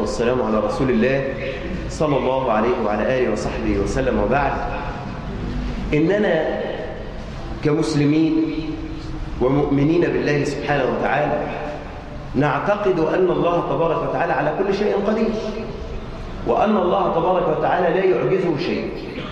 والسلام على رسول الله صلى الله عليه وعلى آله وصحبه وسلم وبعد إننا كمسلمين ومؤمنين بالله سبحانه وتعالى نعتقد أن الله تبارك وتعالى على كل شيء قدير وأن الله تبارك وتعالى لا يعجزه شيء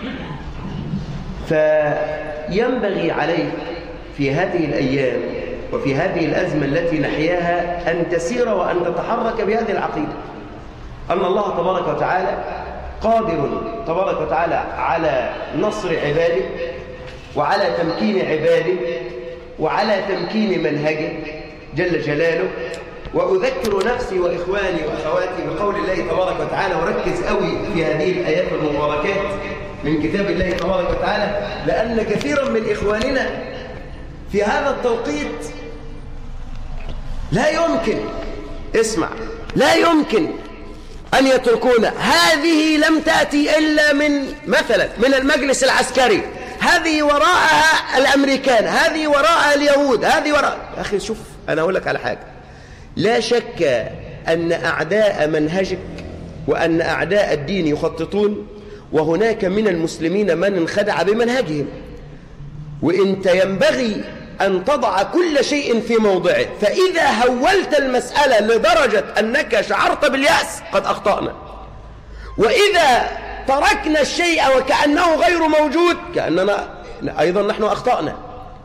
فينبغي عليك في هذه الأيام وفي هذه الأزمة التي نحياها أن تسير وأن تتحرك بهذه العقيدة أن الله تبارك وتعالى قادر تبارك وتعالى على نصر عباده وعلى تمكين عباده وعلى تمكين منهجه جل جلاله وأذكر نفسي وإخواني وأخواتي بقول الله تبارك وتعالى وركز قوي في هذه الآيات المباركات من كتاب الله تبارك وتعالى لأن كثيرا من إخواننا في هذا التوقيت لا يمكن اسمع لا يمكن أن يتركونا هذه لم تأتي إلا من مثلا من المجلس العسكري هذه وراءها الأمريكان هذه وراءها اليهود هذه وراء يا أخي شوف أنا أقول لك على حاجة لا شك أن أعداء منهجك وأن أعداء الدين يخططون وهناك من المسلمين من انخدع بمنهجهم وإنت ينبغي أن تضع كل شيء في موضعه فإذا هولت المسألة لدرجة أنك شعرت باليأس قد أخطأنا وإذا تركنا الشيء وكأنه غير موجود كأننا أيضا نحن أخطأنا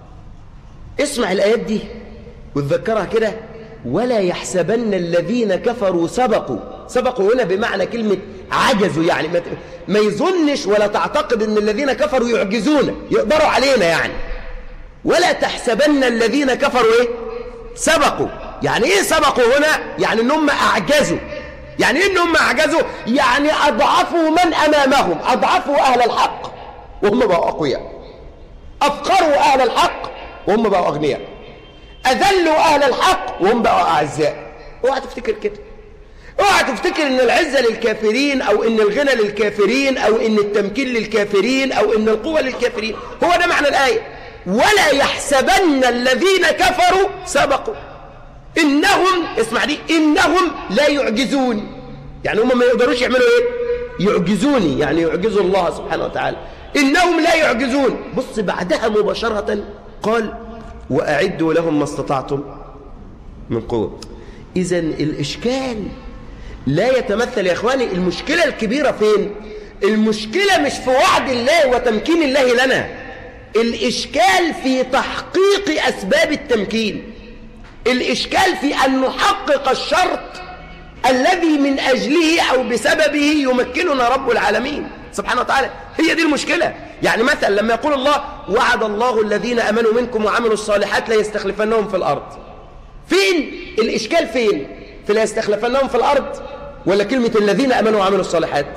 اسمع الآيات دي وتذكرها كده ولا يحسبن الذين كفروا سبقوا سبقوا هنا بمعنى كلمة عجزوا يعني ما, ما يظنش ولا تعتقد ان الذين كفروا يعجزون يقدروا علينا يعني ولا تحسبن الذين كفروا ايه سبقوا يعني ايه سبقوا هنا يعني ان هم اعجزوا يعني ايه ان هم اعجزوا يعني اضعفوا من امامهم اضعفوا اهل الحق وهم بقوا اقوياء افقروا اهل الحق وهم بقوا اغنياء اذلوا اهل الحق وهم بقوا اعزاء اوعى تفتكر كده اوعى تفتكر ان العزه للكافرين او ان الغنى للكافرين او ان التمكين للكافرين او ان القوه للكافرين هو ده معنى الايه ولا يحسبن الذين كفروا سبقوا إنهم اسمع دي إنهم لا يعجزون يعني هم ما يقدروش يعملوا إيه يعجزوني يعني يعجزوا الله سبحانه وتعالى إنهم لا يعجزون بص بعدها مباشرة قال وأعدوا لهم ما استطعتم من قوة إذا الإشكال لا يتمثل يا إخواني المشكلة الكبيرة فين المشكلة مش في وعد الله وتمكين الله لنا الإشكال في تحقيق أسباب التمكين الإشكال في أن نحقق الشرط الذي من أجله أو بسببه يمكننا رب العالمين سبحانه وتعالى هي دي المشكلة يعني مثلا لما يقول الله وعد الله الذين أمنوا منكم وعملوا الصالحات لا يستخلفنهم في الأرض فين الإشكال فين في لا يستخلفنهم في الأرض ولا كلمة الذين أمنوا وعملوا الصالحات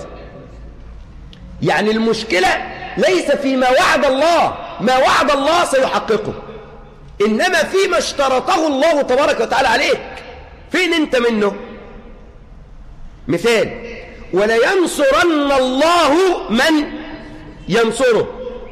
يعني المشكلة ليس فيما وعد الله ما وعد الله سيحققه إنما فيما اشترطه الله تبارك وتعالى عليك فين أنت منه مثال ولينصرن الله من ينصره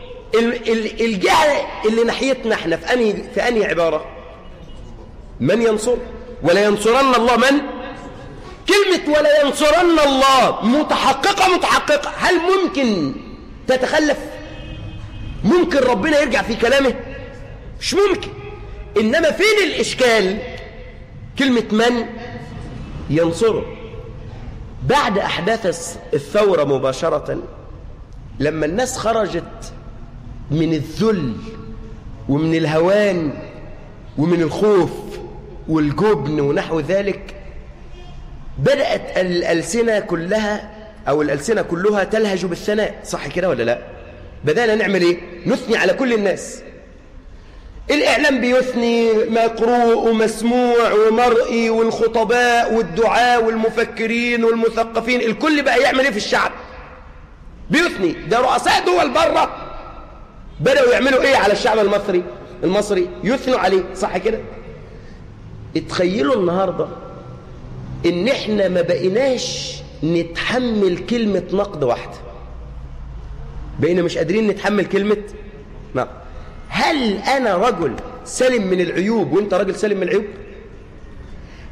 الجهة اللي ناحيتنا احنا في أنهي, في أنهي عبارة من ينصر ولا ينصرن الله من كلمة ولا ينصرن الله متحققة متحققة هل ممكن تتخلف ممكن ربنا يرجع في كلامه مش ممكن إنما فين الإشكال كلمة من ينصره بعد أحداث الثورة مباشرة لما الناس خرجت من الذل ومن الهوان ومن الخوف والجبن ونحو ذلك بدأت الألسنة كلها أو الألسنة كلها تلهج بالثناء صح كده ولا لا بدأنا نعمل إيه نثني على كل الناس الإعلام بيثني مقروء ومسموع ومرئي والخطباء والدعاء والمفكرين والمثقفين الكل بقى يعمل إيه في الشعب بيثني ده رؤساء دول بره بدأوا يعملوا إيه على الشعب المصري المصري يثنوا عليه صح كده اتخيلوا النهاردة إن إحنا ما بقيناش نتحمل كلمة نقد واحدة بقينا مش قادرين نتحمل كلمة نقد هل أنا رجل سلم من العيوب وانت راجل سلم من العيوب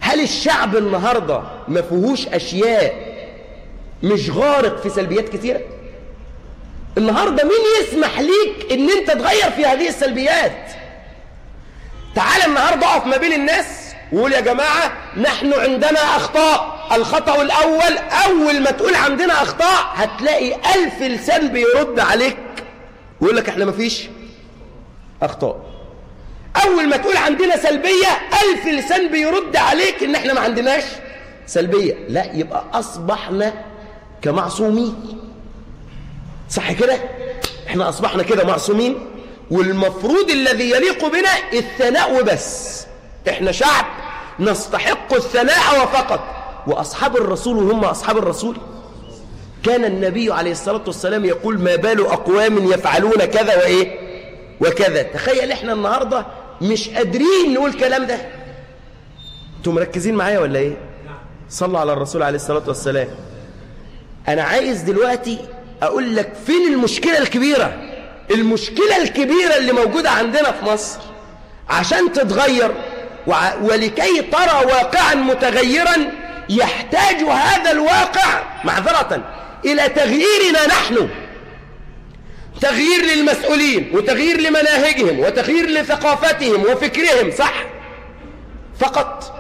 هل الشعب النهاردة ما فيهوش أشياء مش غارق في سلبيات كثيرة النهاردة مين يسمح ليك ان انت تغير في هذه السلبيات تعال النهاردة اقف ما بين الناس وقول يا جماعة نحن عندنا أخطاء الخطأ الأول أول ما تقول عندنا أخطاء هتلاقي ألف لسان بيرد عليك ويقول لك احنا مفيش أخطاء أول ما تقول عندنا سلبية ألف لسان بيرد عليك إن احنا ما عندناش سلبية لا يبقى أصبحنا كمعصومين صح كده احنا أصبحنا كده معصومين والمفروض الذي يليق بنا الثناء وبس احنا شعب نستحق الثناء وفقط وأصحاب الرسول هم أصحاب الرسول كان النبي عليه الصلاة والسلام يقول ما بال أقوام يفعلون كذا وإيه وكذا تخيل احنا النهاردة مش قادرين نقول الكلام ده انتوا مركزين معايا ولا ايه صلوا على الرسول عليه الصلاة والسلام انا عايز دلوقتي اقول لك فين المشكلة الكبيرة المشكلة الكبيرة اللي موجودة عندنا في مصر عشان تتغير وع- ولكي ترى واقعا متغيرا يحتاج هذا الواقع معذرة إلى تغييرنا نحن تغيير للمسؤولين وتغيير لمناهجهم وتغيير لثقافتهم وفكرهم صح فقط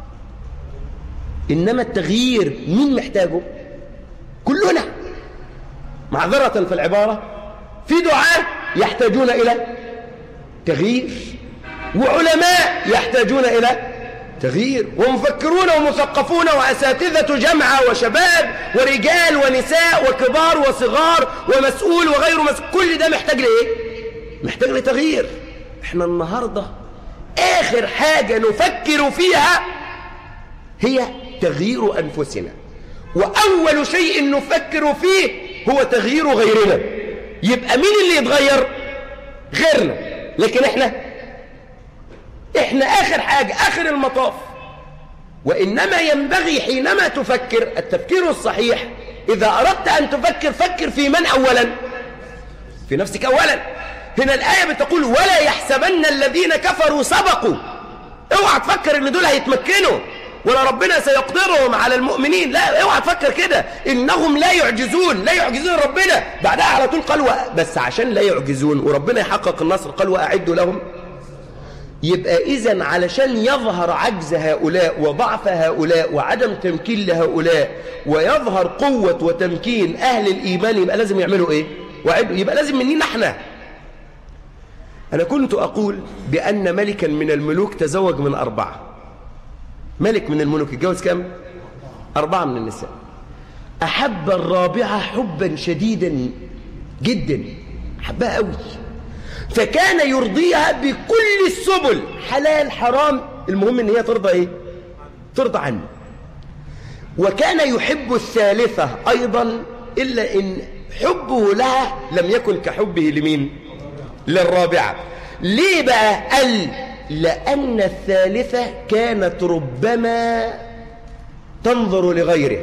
إنما التغيير مين محتاجه كلنا معذرة في العبارة في دعاة يحتاجون إلى تغيير وعلماء يحتاجون إلى تغيير ومفكرون ومثقفون وأساتذة جامعة وشباب ورجال ونساء وكبار وصغار ومسؤول وغير مسؤول كل ده محتاج لإيه؟ محتاج لتغيير احنا النهاردة آخر حاجة نفكر فيها هي تغيير أنفسنا وأول شيء نفكر فيه هو تغيير غيرنا يبقى مين اللي يتغير غيرنا لكن احنا احنا آخر حاجة آخر المطاف وإنما ينبغي حينما تفكر التفكير الصحيح إذا أردت أن تفكر فكر في من أولا في نفسك أولا هنا الآية بتقول ولا يحسبن الذين كفروا سبقوا اوعى تفكر ان دول هيتمكنوا ولا ربنا سيقدرهم على المؤمنين لا اوعى تفكر كده انهم لا يعجزون لا يعجزون ربنا بعدها على طول قال و- بس عشان لا يعجزون وربنا يحقق النصر قال واعدوا لهم يبقى إذا علشان يظهر عجز هؤلاء وضعف هؤلاء وعدم تمكين لهؤلاء ويظهر قوة وتمكين أهل الإيمان يبقى لازم يعملوا إيه؟ وعدوا يبقى لازم مننا احنا أنا كنت أقول بأن ملكا من الملوك تزوج من أربعة ملك من الملوك اتجوز كم؟ أربعة من النساء أحب الرابعة حبا شديدا جدا حبها قوي فكان يرضيها بكل السبل حلال حرام المهم ان هي ترضى ايه ترضى عنه وكان يحب الثالثة ايضا الا ان حبه لها لم يكن كحبه لمين للرابعة ليه بقى قال لان الثالثة كانت ربما تنظر لغيره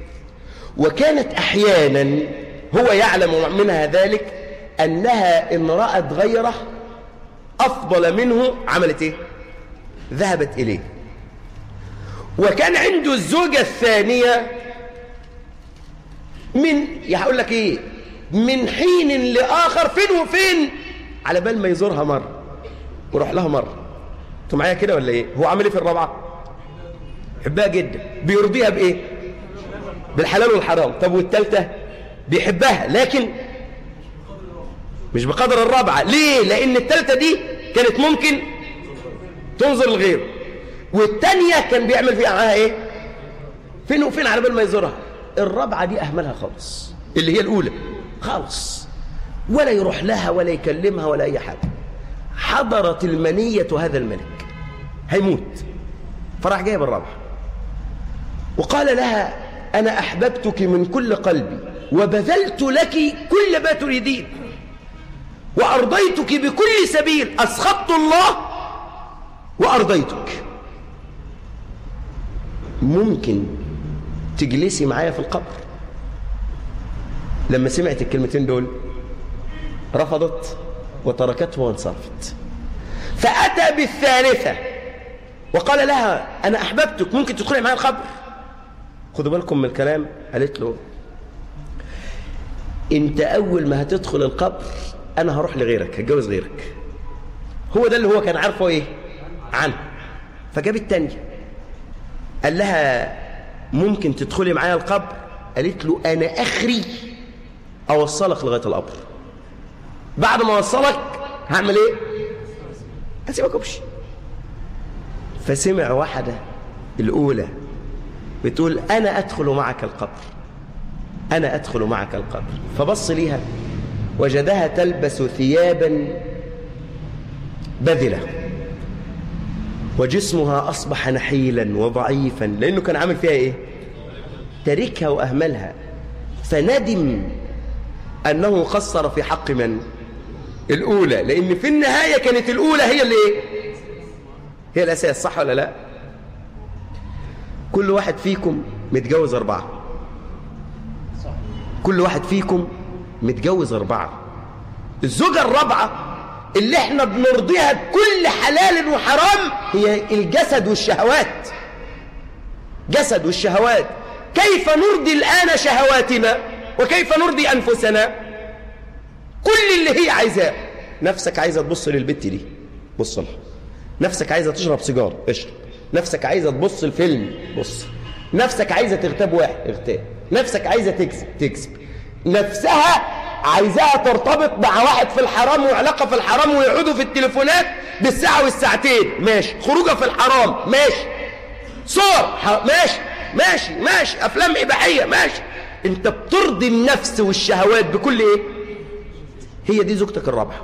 وكانت احيانا هو يعلم منها ذلك أنها إن رأت غيره أفضل منه عملت إيه؟ ذهبت إليه وكان عنده الزوجة الثانية من هقول لك إيه من حين لآخر فين وفين على بال ما يزورها مرة وروح لها مرة انتوا معايا كده ولا إيه هو عمل إيه في الرابعة يحبها جدا بيرضيها بإيه بالحلال والحرام طب والثالثة بيحبها لكن مش بقدر الرابعة ليه لأن الثالثة دي كانت ممكن تنظر لغيره والتانية كان بيعمل فيها معاها ايه فين وفين على بال ما يزورها الرابعة دي أهملها خالص اللي هي الأولى خالص ولا يروح لها ولا يكلمها ولا أي حاجة حضرت المنية هذا الملك هيموت فراح جايب الرابعة وقال لها أنا أحببتك من كل قلبي وبذلت لك كل ما تريدين وأرضيتك بكل سبيل أسخطت الله وأرضيتك ممكن تجلسي معايا في القبر لما سمعت الكلمتين دول رفضت وتركته وانصرفت فأتى بالثالثة وقال لها أنا أحببتك ممكن تدخلي معايا القبر خدوا بالكم من الكلام قالت له انت اول ما هتدخل القبر انا هروح لغيرك هتجوز غيرك هو ده اللي هو كان عارفه ايه عنه فجاب التانية قال لها ممكن تدخلي معايا القبر قالت له انا اخري اوصلك لغايه القبر بعد ما اوصلك هعمل ايه هسيبك امشي فسمع واحده الاولى بتقول انا ادخل معك القبر أنا أدخل معك القبر فبص ليها وجدها تلبس ثيابا بذلة وجسمها أصبح نحيلا وضعيفا لأنه كان عامل فيها إيه تركها وأهملها فندم أنه قصر في حق من الأولى لأن في النهاية كانت الأولى هي اللي إيه هي الأساس صح ولا لا كل واحد فيكم متجوز أربعة كل واحد فيكم متجوز أربعة الزوجة الرابعة اللي احنا بنرضيها بكل حلال وحرام هي الجسد والشهوات جسد والشهوات كيف نرضي الآن شهواتنا وكيف نرضي أنفسنا كل اللي هي عايزاه نفسك عايزة تبص للبت دي بص لها نفسك عايزة تشرب سيجار اشرب نفسك عايزة تبص الفيلم بص نفسك عايزة تغتاب واحد اغتاب نفسك عايزة تكذب تكذب نفسها عايزاها ترتبط مع واحد في الحرام وعلاقة في الحرام ويقعدوا في التليفونات بالساعة والساعتين ماشي خروجه في الحرام ماشي صور ماشي ماشي ماشي أفلام إباحية ماشي أنت بترضي النفس والشهوات بكل إيه هي دي زوجتك الرابعة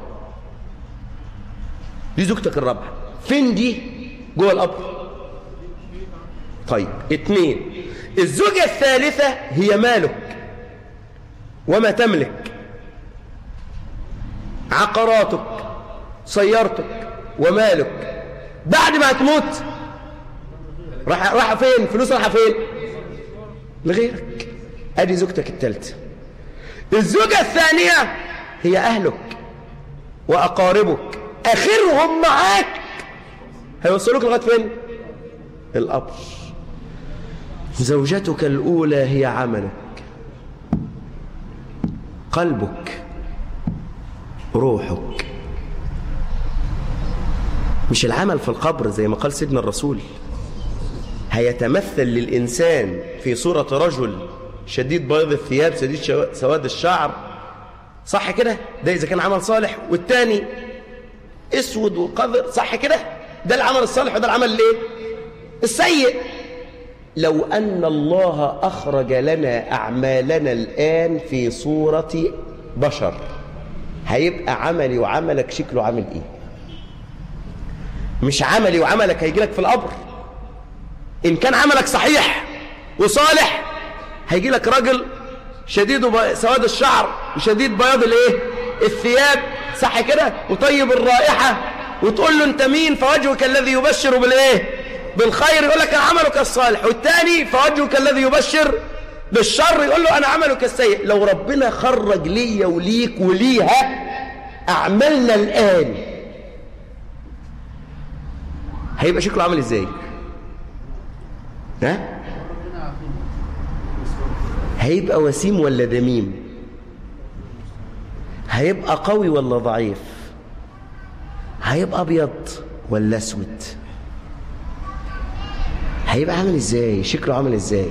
دي زوجتك الرابعة فين دي جوه القبر طيب اتنين الزوجة الثالثة هي مالك وما تملك عقاراتك سيارتك ومالك بعد ما تموت راح راح فين فلوس راح فين لغيرك ادي زوجتك الثالثه الزوجه الثانيه هي اهلك واقاربك اخرهم معاك هيوصلوك لغايه فين القبر زوجتك الاولى هي عملك قلبك روحك مش العمل في القبر زي ما قال سيدنا الرسول هيتمثل للإنسان في صورة رجل شديد بيض الثياب شديد سواد الشعر صح كده ده إذا كان عمل صالح والتاني اسود وقذر صح كده ده العمل الصالح وده العمل الايه السيء لو أن الله أخرج لنا أعمالنا الآن في صورة بشر هيبقى عملي وعملك شكله عامل إيه مش عملي وعملك هيجي لك في القبر إن كان عملك صحيح وصالح هيجي لك راجل شديد سواد الشعر وشديد بياض الايه الثياب صح كده وطيب الرائحة وتقول له انت مين فوجهك الذي يبشر بالايه بالخير يقول لك انا عملك الصالح والتاني فوجهك الذي يبشر بالشر يقول له انا عملك السيء لو ربنا خرج ليا وليك وليها اعمالنا الان هيبقى شكله عامل ازاي ها هيبقى وسيم ولا دميم هيبقى قوي ولا ضعيف هيبقى ابيض ولا اسود هيبقى عامل ازاي شكله عامل ازاي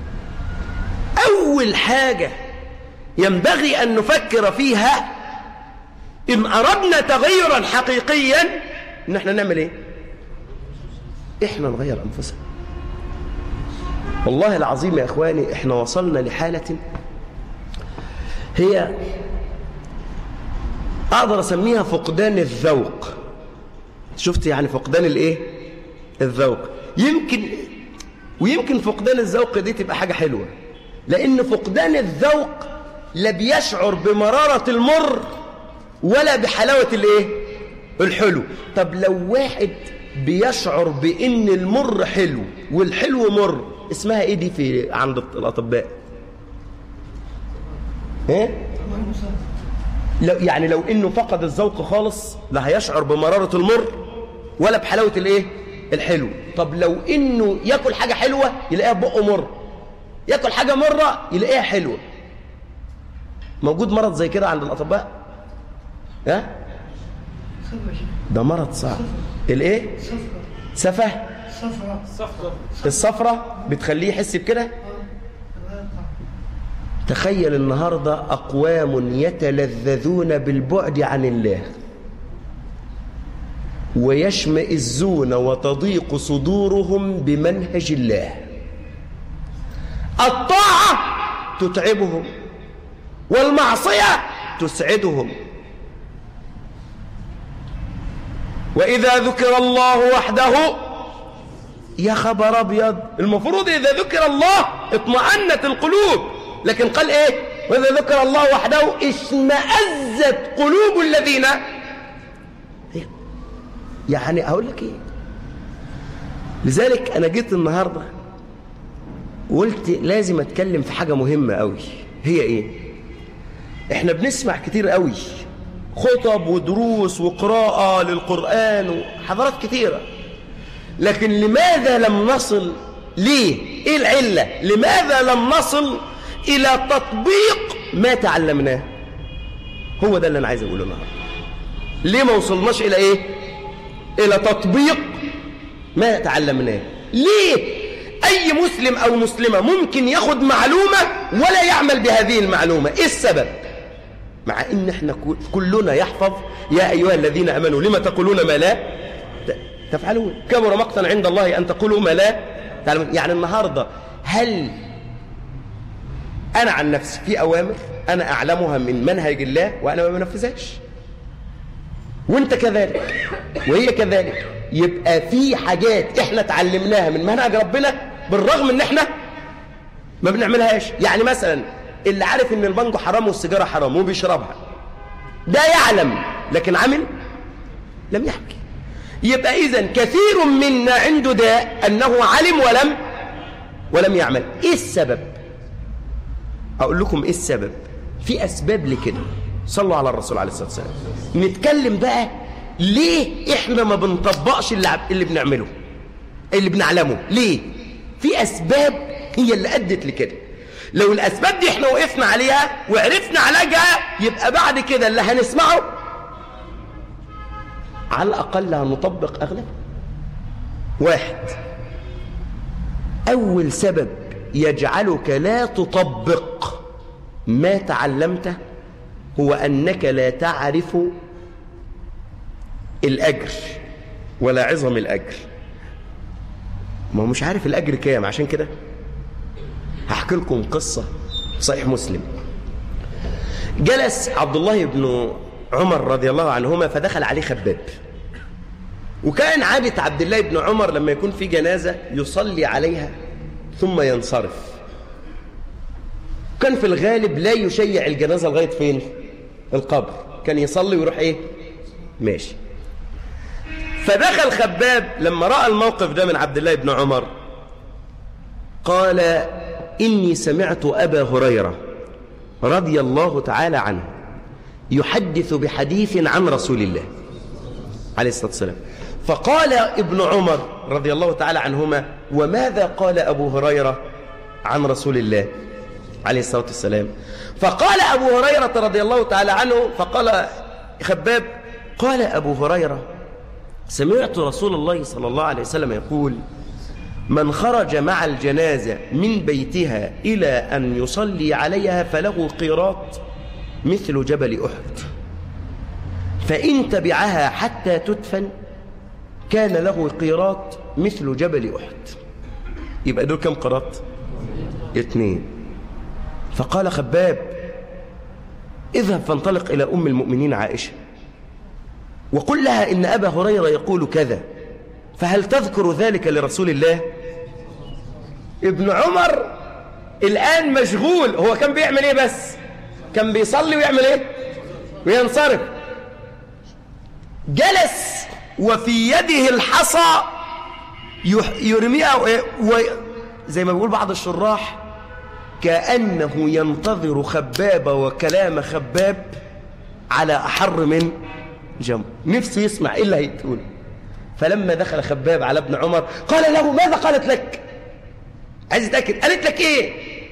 اول حاجة ينبغي ان نفكر فيها ان اردنا تغيرا حقيقيا ان احنا نعمل ايه احنا نغير انفسنا والله العظيم يا اخواني احنا وصلنا لحالة هي اقدر اسميها فقدان الذوق شفت يعني فقدان الايه الذوق يمكن ويمكن فقدان الذوق دي تبقى حاجة حلوة لأن فقدان الذوق لا بيشعر بمرارة المر ولا بحلاوة الايه الحلو طب لو واحد بيشعر بأن المر حلو والحلو مر اسمها ايه دي في عند الأطباء ايه لو يعني لو انه فقد الذوق خالص لا هيشعر بمرارة المر ولا بحلاوة الايه الحلو طب لو انه ياكل حاجه حلوه يلاقيها بقه مر ياكل حاجه مره يلاقيها حلوه موجود مرض زي كده عند الاطباء ها ده مرض صعب الايه سفه الصفرة بتخليه يحس بكده تخيل النهاردة أقوام يتلذذون بالبعد عن الله ويشمئزون وتضيق صدورهم بمنهج الله الطاعة تتعبهم والمعصية تسعدهم وإذا ذكر الله وحده يا خبر أبيض المفروض إذا ذكر الله اطمأنت القلوب لكن قال إيه وإذا ذكر الله وحده اشمأزت قلوب الذين يعني أقول لك إيه لذلك أنا جيت النهاردة وقلت لازم أتكلم في حاجة مهمة قوي هي إيه إحنا بنسمع كتير قوي خطب ودروس وقراءة للقرآن وحضارات كثيرة لكن لماذا لم نصل ليه إيه العلة لماذا لم نصل إلى تطبيق ما تعلمناه هو ده اللي أنا عايز أقوله النهاردة ليه ما وصلناش إلى إيه إلى تطبيق ما تعلمناه ليه أي مسلم أو مسلمة ممكن ياخد معلومة ولا يعمل بهذه المعلومة إيه السبب مع ان احنا كلنا يحفظ يا ايها الذين امنوا لما تقولون ما لا تفعلون كبر مقتا عند الله ان تقولوا ما لا تعلمون يعني النهارده هل انا عن نفسي في اوامر انا اعلمها من منهج الله وانا ما بنفذهاش وانت كذلك وهي كذلك يبقى في حاجات احنا اتعلمناها من منهج ربنا بالرغم ان احنا ما بنعملهاش يعني مثلا اللي عارف ان البانجو حرام والسيجاره حرام وبيشربها ده يعلم لكن عمل لم يحكي يبقى اذا كثير منا عنده داء انه علم ولم ولم يعمل ايه السبب اقول لكم ايه السبب في اسباب لكده صلوا على الرسول عليه الصلاه والسلام نتكلم بقى ليه احنا ما بنطبقش اللي, اللي بنعمله اللي بنعلمه ليه في اسباب هي اللي ادت لكده لو الأسباب دي احنا وقفنا عليها وعرفنا علاجها يبقى بعد كده اللي هنسمعه على الأقل هنطبق أغلب واحد أول سبب يجعلك لا تطبق ما تعلمته هو أنك لا تعرف الأجر ولا عظم الأجر ما هو مش عارف الأجر كام عشان كده هحكي لكم قصة صحيح مسلم جلس عبد الله بن عمر رضي الله عنهما فدخل عليه خباب وكان عادة عبد الله بن عمر لما يكون في جنازة يصلي عليها ثم ينصرف كان في الغالب لا يشيع الجنازة لغاية فين القبر كان يصلي ويروح ايه ماشي فدخل خباب لما رأى الموقف ده من عبد الله بن عمر قال إني سمعت أبا هريرة رضي الله تعالى عنه يحدث بحديث عن رسول الله عليه الصلاة والسلام فقال ابن عمر رضي الله تعالى عنهما وماذا قال أبو هريرة عن رسول الله عليه الصلاة والسلام فقال أبو هريرة رضي الله تعالى عنه فقال خباب قال أبو هريرة سمعت رسول الله صلى الله عليه وسلم يقول من خرج مع الجنازة من بيتها إلى أن يصلي عليها فله قيراط مثل جبل أحد فإن تبعها حتى تدفن كان له قيراط مثل جبل أحد يبقى دول كم قيراط اثنين فقال خباب اذهب فانطلق إلى أم المؤمنين عائشة وقل لها إن أبا هريرة يقول كذا فهل تذكر ذلك لرسول الله ابن عمر الآن مشغول هو كان بيعمل ايه بس كان بيصلي ويعمل ايه وينصرف جلس وفي يده الحصى يرميها و... زي ما بيقول بعض الشراح كأنه ينتظر خباب وكلام خباب على أحر من جنب نفسه يسمع إيه اللي هيتقول فلما دخل خباب على ابن عمر قال له ماذا قالت لك عايز يتأكد قالت لك ايه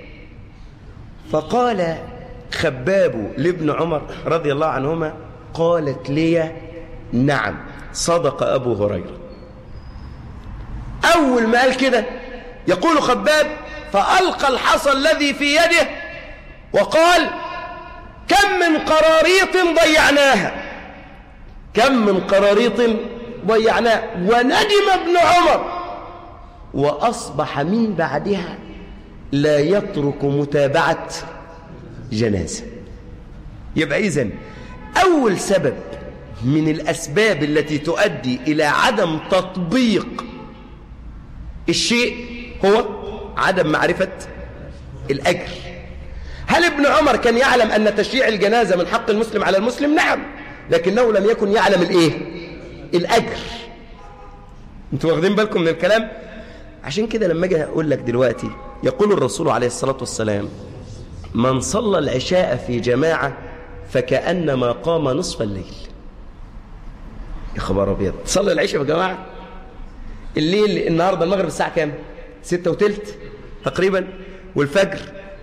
فقال خباب لابن عمر رضي الله عنهما قالت لي نعم صدق أبو هريرة أول ما قال كده يقول خباب فألقى الحصى الذي في يده وقال كم من قراريط ضيعناها كم من قراريط ضيعناها وندم ابن عمر وأصبح من بعدها لا يترك متابعة جنازة يبقى إذن أول سبب من الأسباب التي تؤدي إلى عدم تطبيق الشيء هو عدم معرفة الأجر هل ابن عمر كان يعلم أن تشييع الجنازة من حق المسلم على المسلم نعم لكنه لم يكن يعلم الإيه الأجر انتوا واخدين بالكم من الكلام عشان كده لما اجي اقول لك دلوقتي يقول الرسول عليه الصلاة والسلام من صلى العشاء في جماعة فكأنما قام نصف الليل يا خبر ابيض صلى العشاء في جماعة الليل النهاردة المغرب الساعة كام ستة وتلت تقريبا والفجر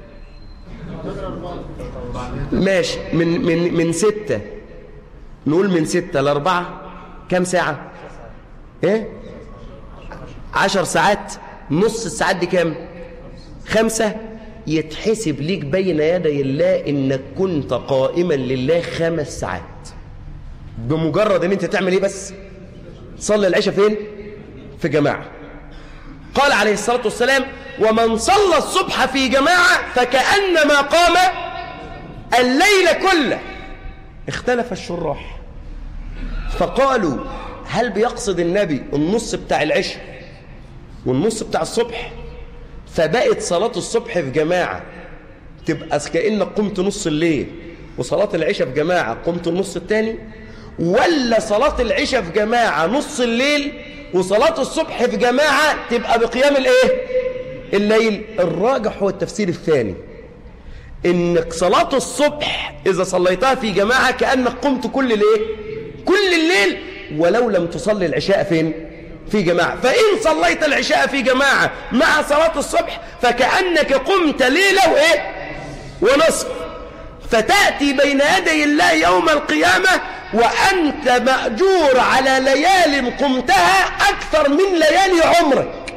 ماشي من من من ستة نقول من ستة لأربعة كام ساعة ايه عشر ساعات نص الساعات دي كام خمسة يتحسب ليك بين يدي الله انك كنت قائما لله خمس ساعات بمجرد ان انت تعمل ايه بس صلي العشاء فين في جماعة قال عليه الصلاة والسلام ومن صلى الصبح في جماعة فكأنما قام الليل كله اختلف الشراح فقالوا هل بيقصد النبي النص بتاع العشاء والنص بتاع الصبح فبقت صلاة الصبح في جماعة تبقى كأنك قمت نص الليل وصلاة العشاء في جماعة قمت النص التاني ولا صلاة العشاء في جماعة نص الليل وصلاة الصبح في جماعة تبقى بقيام الايه الليل الراجح هو التفسير الثاني انك صلاة الصبح اذا صليتها في جماعة كأنك قمت كل الايه كل الليل ولو لم تصلي العشاء فين في جماعة فإن صليت العشاء في جماعة مع صلاة الصبح فكأنك قمت ليلة وإيه ونصف فتأتي بين يدي الله يوم القيامة وأنت مأجور على ليال قمتها أكثر من ليالي عمرك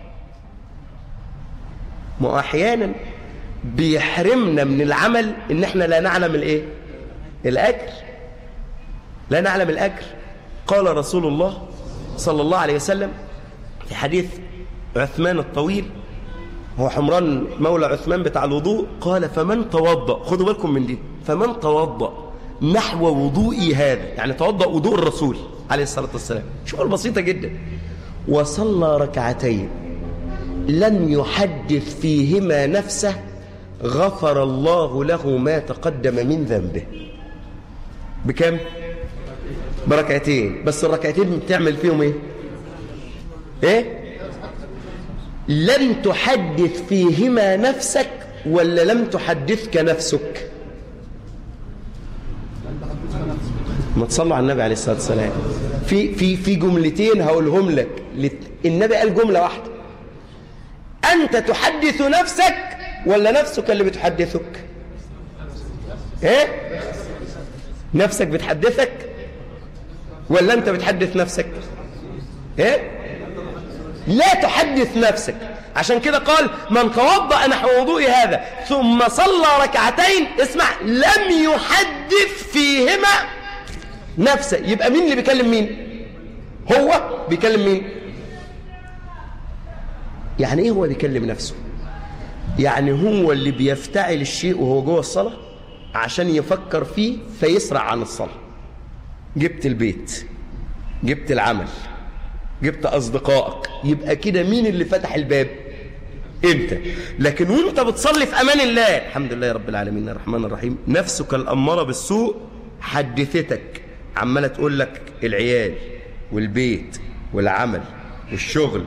ما أحيانا بيحرمنا من العمل إن احنا لا نعلم الإيه الأجر لا نعلم الأجر قال رسول الله صلى الله عليه وسلم في حديث عثمان الطويل هو حمران مولى عثمان بتاع الوضوء قال فمن توضأ خدوا بالكم من دي فمن توضأ نحو وضوئي هذا يعني توضأ وضوء الرسول عليه الصلاة والسلام شوفوا البسيطة جدا وصلى ركعتين لم يحدث فيهما نفسه غفر الله له ما تقدم من ذنبه بكم؟ بركعتين بس الركعتين بتعمل فيهم ايه ايه لم تحدث فيهما نفسك ولا لم تحدثك نفسك ما تصلوا على النبي عليه الصلاه والسلام في في في جملتين هقولهم لك النبي قال جمله واحده انت تحدث نفسك ولا نفسك اللي بتحدثك ايه نفسك بتحدثك ولا انت بتحدث نفسك ايه لا تحدث نفسك عشان كده قال من توضأ نحو وضوء هذا ثم صلى ركعتين اسمع لم يحدث فيهما نفسه يبقى مين اللي بيكلم مين هو بيكلم مين يعني ايه هو بيكلم نفسه يعني هو اللي بيفتعل الشيء وهو جوه الصلاة عشان يفكر فيه فيسرع عن الصلاة جبت البيت جبت العمل جبت أصدقائك يبقى كده مين اللي فتح الباب انت لكن وانت بتصلي في امان الله الحمد لله رب العالمين الرحمن الرحيم نفسك الاماره بالسوء حدثتك عماله تقول لك العيال والبيت والعمل والشغل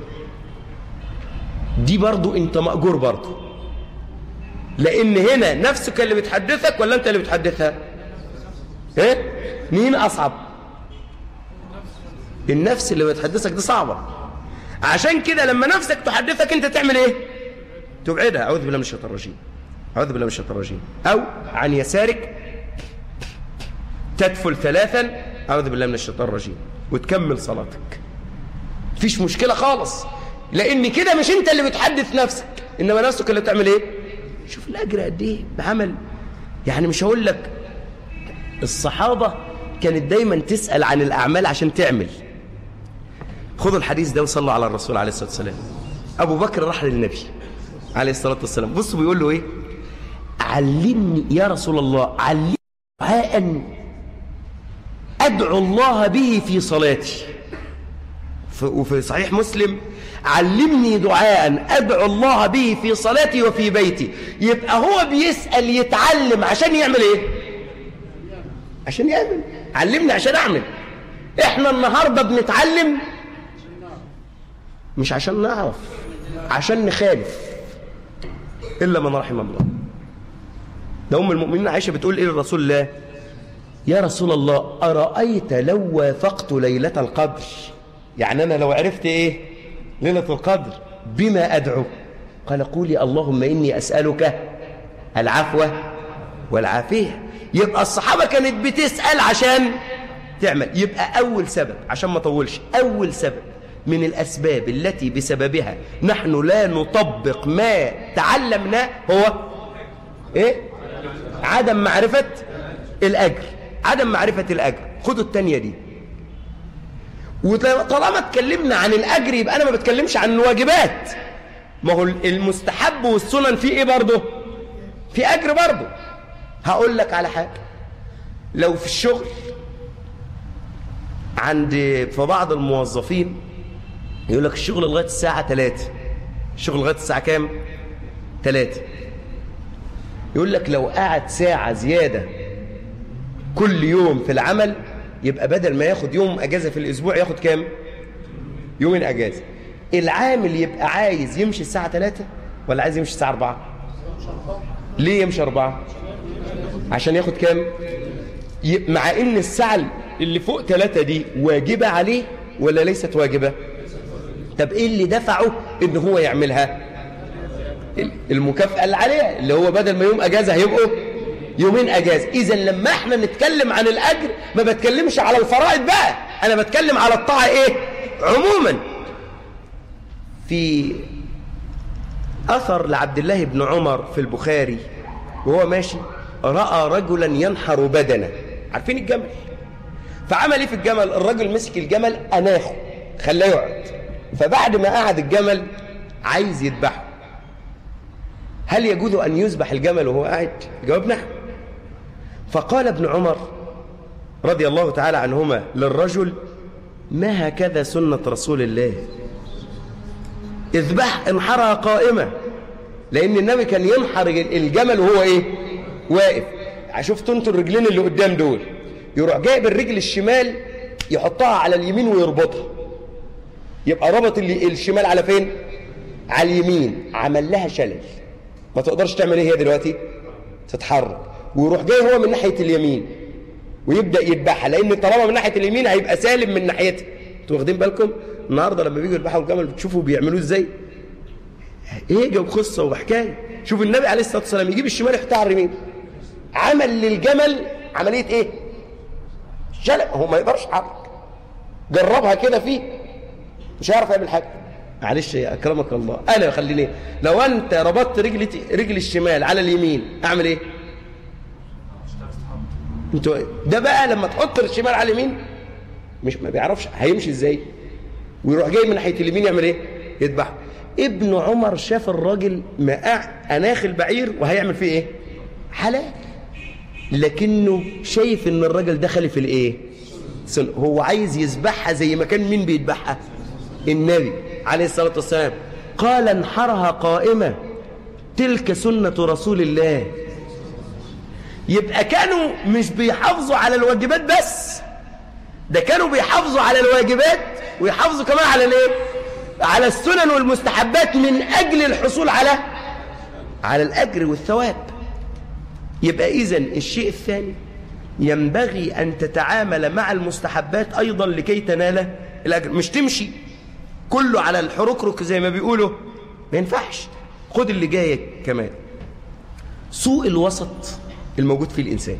دي برضو انت مأجور برضو لان هنا نفسك اللي بتحدثك ولا انت اللي بتحدثها ايه مين اصعب النفس اللي بتحدثك دي صعبة عشان كده لما نفسك تحدثك انت تعمل ايه تبعدها اعوذ بالله من الشيطان الرجيم اعوذ بالله من الشيطان الرجيم او عن يسارك تدفل ثلاثا اعوذ بالله من الشيطان الرجيم وتكمل صلاتك مفيش مشكلة خالص لان كده مش انت اللي بتحدث نفسك انما نفسك اللي بتعمل ايه شوف الاجر قد ايه بعمل يعني مش هقول لك الصحابة كانت دايما تسأل عن الأعمال عشان تعمل خذوا الحديث ده وصلوا على الرسول عليه الصلاة والسلام أبو بكر راح للنبي عليه الصلاة والسلام بصوا بيقول له إيه علمني يا رسول الله علمني دعاء أدعو الله به في صلاتي وفي صحيح مسلم علمني دعاء أدعو الله به في صلاتي وفي بيتي يبقى هو بيسأل يتعلم عشان يعمل إيه عشان يعمل علمني عشان أعمل إحنا النهاردة بنتعلم مش عشان نعرف عشان نخالف إلا من رحم الله ده أم المؤمنين عائشة بتقول إيه للرسول الله يا رسول الله أرأيت لو وافقت ليلة القدر يعني أنا لو عرفت إيه ليلة القدر بما أدعو قال قولي اللهم إني أسألك العفو والعافية يبقى الصحابة كانت بتسأل عشان تعمل يبقى أول سبب عشان ما طولش أول سبب من الأسباب التي بسببها نحن لا نطبق ما تعلمناه هو إيه؟ عدم معرفة الأجر عدم معرفة الأجر خدوا التانية دي وطالما اتكلمنا عن الأجر يبقى أنا ما بتكلمش عن الواجبات ما هو المستحب والسنن في إيه برضه في أجر برضه هقول لك على حاجة لو في الشغل عند في بعض الموظفين يقول لك الشغل لغاية الساعة 3 الشغل لغاية الساعة كام 3 يقول لك لو قعد ساعة زيادة كل يوم في العمل يبقى بدل ما ياخد يوم أجازة في الأسبوع ياخد كام يومين أجازة العامل يبقى عايز يمشي الساعة 3 ولا عايز يمشي الساعة 4 ليه يمشي 4 عشان ياخد كام مع ان الساعة اللي فوق 3 دي واجبة عليه ولا ليست واجبة طب ايه اللي دفعه ان هو يعملها المكافأة اللي عليها اللي هو بدل ما يوم اجازة هيبقوا يومين اجازة اذا لما احنا نتكلم عن الاجر ما بتكلمش على الفرائض بقى انا بتكلم على الطاعة ايه عموما في اثر لعبد الله بن عمر في البخاري وهو ماشي رأى رجلا ينحر بدنه عارفين الجمل فعمل ايه في الجمل الرجل مسك الجمل اناخه خلاه يقعد فبعد ما قعد الجمل عايز يذبحه هل يجوز أن يذبح الجمل وهو قاعد جواب نعم فقال ابن عمر رضي الله تعالى عنهما للرجل ما هكذا سنة رسول الله اذبح انحرها قائمة لأن النبي كان ينحر الجمل وهو إيه واقف شفتوا انتوا الرجلين اللي قدام دول يروح جايب الرجل الشمال يحطها على اليمين ويربطها يبقى ربط الشمال على فين على اليمين عمل لها شلل ما تقدرش تعمل ايه هي دلوقتي تتحرك ويروح جاي هو من ناحيه اليمين ويبدا يذبحها لان طالما من ناحيه اليمين هيبقى سالم من ناحيتها انتوا واخدين بالكم النهارده لما بيجوا يذبحوا الجمل بتشوفوا بيعملوه ازاي ايه جاب قصه وحكايه شوف النبي عليه الصلاه والسلام يجيب الشمال يحطها على اليمين عمل للجمل عمليه ايه شلل هو ما يقدرش يتحرك جربها كده فيه مش هيعرف يعمل حاجه معلش يا اكرمك الله انا خليني لو انت ربطت رجلي رجل الشمال على اليمين اعمل ايه انتوا ده بقى لما تحط الشمال على اليمين مش ما بيعرفش هيمشي ازاي ويروح جاي من ناحيه اليمين يعمل ايه يذبحه ابن عمر شاف الراجل مقع اناخ البعير وهيعمل فيه ايه حلال لكنه شايف ان الراجل دخل في الايه هو عايز يذبحها زي ما كان مين بيذبحها النبي عليه الصلاة والسلام قال انحرها قائمة تلك سنة رسول الله يبقى كانوا مش بيحافظوا على الواجبات بس ده كانوا بيحافظوا على الواجبات ويحافظوا كمان على الايه على السنن والمستحبات من اجل الحصول على على الاجر والثواب يبقى اذا الشيء الثاني ينبغي ان تتعامل مع المستحبات ايضا لكي تنال الأجر مش تمشي كله على الحركرك زي ما بيقولوا ما ينفعش خد اللي جاية كمان سوء الوسط الموجود في الإنسان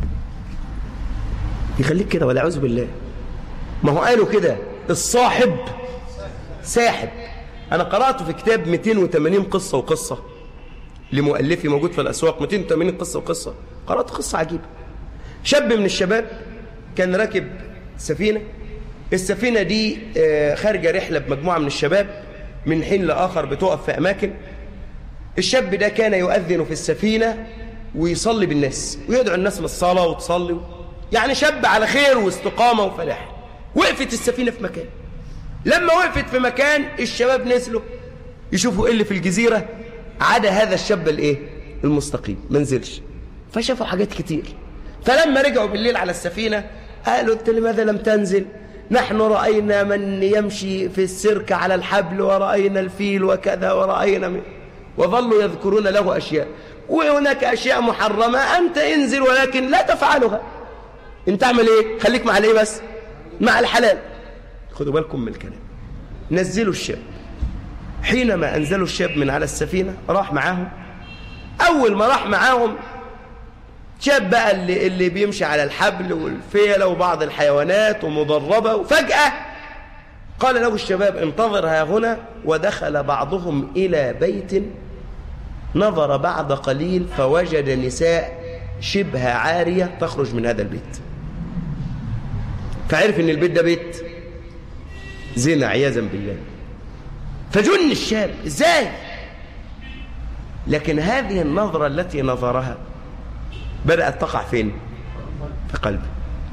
يخليك كده ولا أعوذ بالله ما هو قالوا كده الصاحب ساحب أنا قرأت في كتاب 280 قصة وقصة لمؤلفي موجود في الأسواق 280 قصة وقصة قرأت قصة عجيبة شاب من الشباب كان راكب سفينة السفينة دي خارجة رحلة بمجموعة من الشباب من حين لآخر بتقف في أماكن الشاب ده كان يؤذن في السفينة ويصلي بالناس ويدعو الناس للصلاة وتصلي يعني شاب على خير واستقامة وفلاح وقفت السفينة في مكان لما وقفت في مكان الشباب نزلوا يشوفوا ايه اللي في الجزيرة عدا هذا الشاب الايه المستقيم ما نزلش فشافوا حاجات كتير فلما رجعوا بالليل على السفينة قالوا انت لماذا لم تنزل نحن رأينا من يمشي في السيرك على الحبل ورأينا الفيل وكذا ورأينا من وظلوا يذكرون له أشياء وهناك أشياء محرمة أنت انزل ولكن لا تفعلها انت اعمل ايه خليك مع الايه بس مع الحلال خدوا بالكم من الكلام نزلوا الشاب حينما أنزلوا الشاب من على السفينة راح معاهم أول ما راح معاهم شاب بقى اللي, اللي بيمشي على الحبل والفيلة وبعض الحيوانات ومضربة وفجأة قال له الشباب انتظر ها هنا ودخل بعضهم إلى بيت نظر بعد قليل فوجد نساء شبه عارية تخرج من هذا البيت فعرف ان البيت ده بيت زنا عياذا بالله فجن الشاب ازاي لكن هذه النظرة التي نظرها بدأت تقع فين في قلبه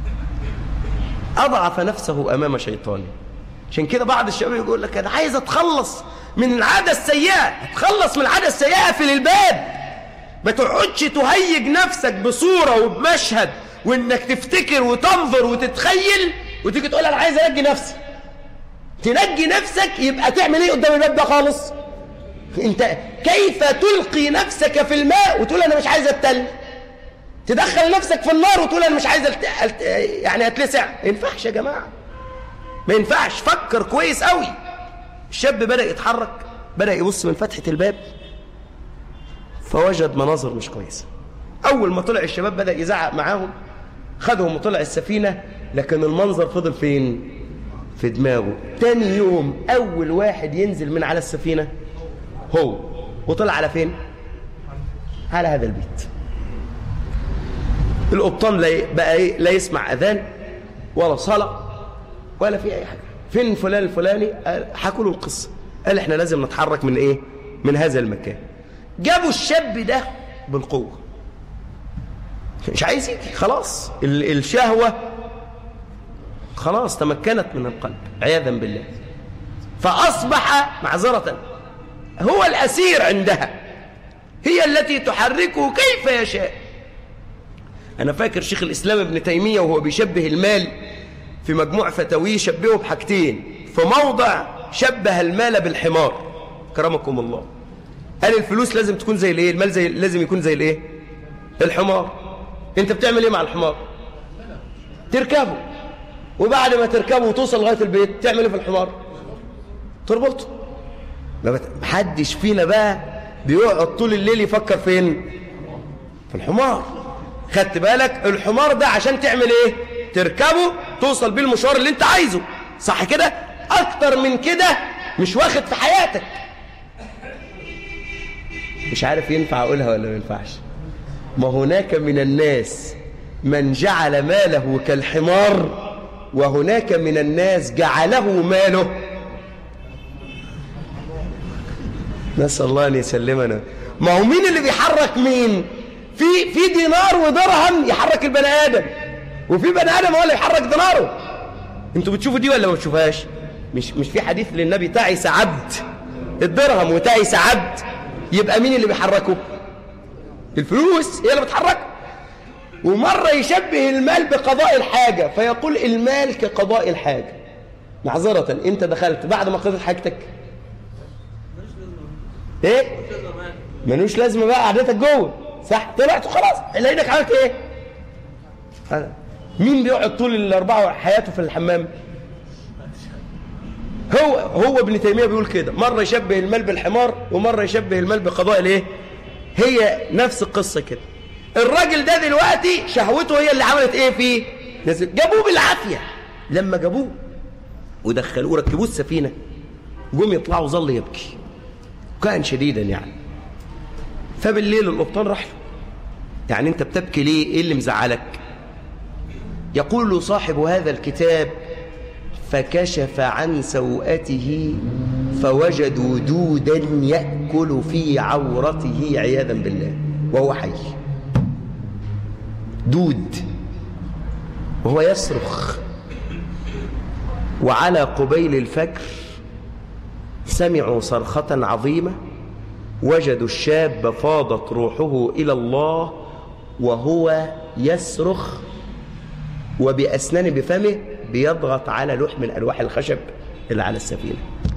أضعف نفسه أمام شيطانه عشان كده بعض الشباب يقول لك أنا عايز أتخلص من العادة السيئة أتخلص من العادة السيئة في الباب ما تقعدش تهيج نفسك بصورة وبمشهد وإنك تفتكر وتنظر وتتخيل وتيجي تقول أنا عايز أنجي نفسي تنجي نفسك يبقى تعمل إيه قدام الباب ده خالص انت كيف تلقي نفسك في الماء وتقول انا مش عايز اتل تدخل نفسك في النار وتقول انا مش عايز الت... الت... يعني اتلسع ما ينفعش يا جماعه ما ينفعش فكر كويس قوي الشاب بدا يتحرك بدا يبص من فتحه الباب فوجد مناظر مش كويسه اول ما طلع الشباب بدا يزعق معاهم خدهم وطلع السفينه لكن المنظر فضل فين في دماغه تاني يوم اول واحد ينزل من على السفينه هو وطلع على فين على هذا البيت القبطان لا بقى إيه؟ لا يسمع اذان ولا صلاه ولا في اي حاجه فين فلان الفلاني حكوا له القصه قال احنا لازم نتحرك من ايه من هذا المكان جابوا الشاب ده بالقوه مش عايز يجي خلاص ال الشهوه خلاص تمكنت من القلب عياذا بالله فاصبح معذره هو الأسير عندها هي التي تحركه كيف يشاء أنا فاكر شيخ الإسلام ابن تيمية وهو بيشبه المال في مجموع فتاويه شبهه بحاجتين في موضع شبه المال بالحمار كرمكم الله قال الفلوس لازم تكون زي الايه المال زي لازم يكون زي الايه الحمار انت بتعمل ايه مع الحمار تركبه وبعد ما تركبه وتوصل لغايه البيت تعمل ايه في الحمار تربطه ما حدش فينا بقى بيقعد طول الليل يفكر فين في الحمار خدت بالك الحمار ده عشان تعمل ايه تركبه توصل بيه المشوار اللي انت عايزه صح كده اكتر من كده مش واخد في حياتك مش عارف ينفع اقولها ولا ما ينفعش ما هناك من الناس من جعل ماله كالحمار وهناك من الناس جعله ماله نسأل الله أن يسلمنا ما هو مين اللي بيحرك مين في في دينار ودرهم يحرك البني آدم وفي بني آدم هو اللي يحرك ديناره انتوا بتشوفوا دي ولا ما بتشوفهاش مش مش في حديث للنبي تعس عبد الدرهم وتعس عبد يبقى مين اللي بيحركه الفلوس هي اللي بتحركه ومرة يشبه المال بقضاء الحاجة فيقول المال كقضاء الحاجة معذرة انت دخلت بعد ما قضيت حاجتك ايه ملوش لازمه بقى قعدتك جوه صح طلعت وخلاص لقيتك عملت ايه أنا. مين بيقعد طول الاربعه حياته في الحمام هو هو ابن تيميه بيقول كده مره يشبه المال بالحمار ومره يشبه المال بقضاء الايه هي نفس القصه كده الراجل ده دلوقتي شهوته هي اللي عملت ايه فيه نزل جابوه بالعافيه لما جابوه ودخلوه ركبوه السفينه قوم يطلعوا ظل يبكي كان شديدا يعني فبالليل القبطان راح له يعني انت بتبكي ليه ايه اللي مزعلك يقول له صاحب هذا الكتاب فكشف عن سوءته فوجدوا دودا يأكل في عورته عياذا بالله وهو حي دود وهو يصرخ وعلى قبيل الفجر سمعوا صرخة عظيمة وجدوا الشاب فاضت روحه إلى الله وهو يصرخ وبأسنان بفمه بيضغط على لوح من ألواح الخشب اللي على السفينة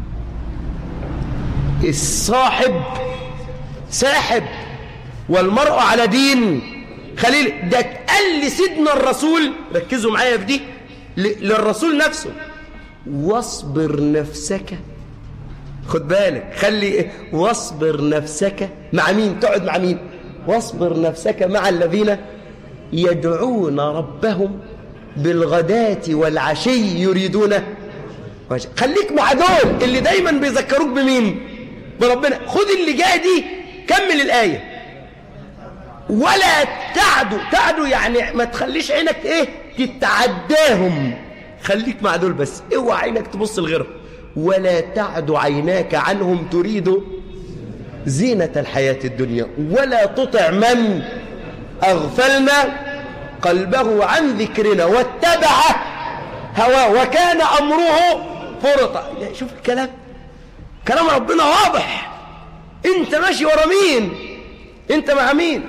الصاحب ساحب والمرء على دين خليل ده اتقال لسيدنا الرسول ركزوا معايا في دي للرسول نفسه واصبر نفسك خد بالك خلي واصبر نفسك مع مين تقعد مع مين واصبر نفسك مع الذين يدعون ربهم بالغداة والعشي يريدون خليك مع دول اللي دايما بيذكروك بمين بربنا خد اللي جاي دي كمل الآية ولا تعدوا تعدوا يعني ما تخليش عينك ايه تتعداهم خليك مع دول بس اوعى عينك تبص لغيرهم ولا تعد عيناك عنهم تريد زينة الحياة الدنيا ولا تطع من أغفلنا قلبه عن ذكرنا واتبع هواه وكان أمره فرطا شوف الكلام كلام ربنا واضح انت ماشي ورا مين انت مع مين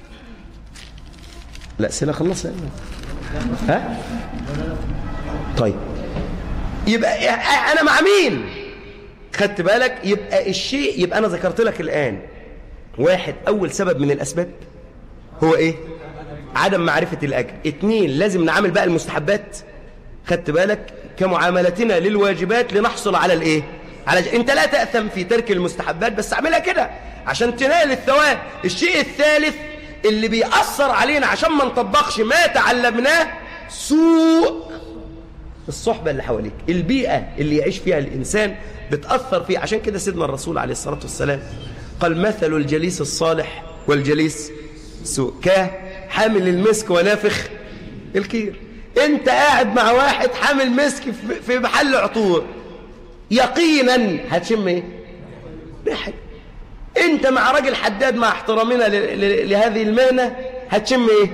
لا سنة خلصها ها طيب يبقى انا مع مين خدت بالك يبقى الشيء يبقى انا ذكرت لك الان واحد اول سبب من الاسباب هو ايه عدم معرفة الاجر اتنين لازم نعمل بقى المستحبات خدت بالك كمعاملتنا للواجبات لنحصل على الايه على ج... انت لا تأثم في ترك المستحبات بس اعملها كده عشان تنال الثواب الشيء الثالث اللي بيأثر علينا عشان ما نطبقش ما تعلمناه سوء الصحبة اللي حواليك البيئة اللي يعيش فيها الإنسان بتأثر فيه عشان كده سيدنا الرسول عليه الصلاة والسلام قال مثل الجليس الصالح والجليس سوء كحامل المسك ونافخ الكير انت قاعد مع واحد حامل مسك في محل عطور يقينا هتشم ايه ريحه انت مع راجل حداد مع احترامنا لهذه المهنه هتشم ايه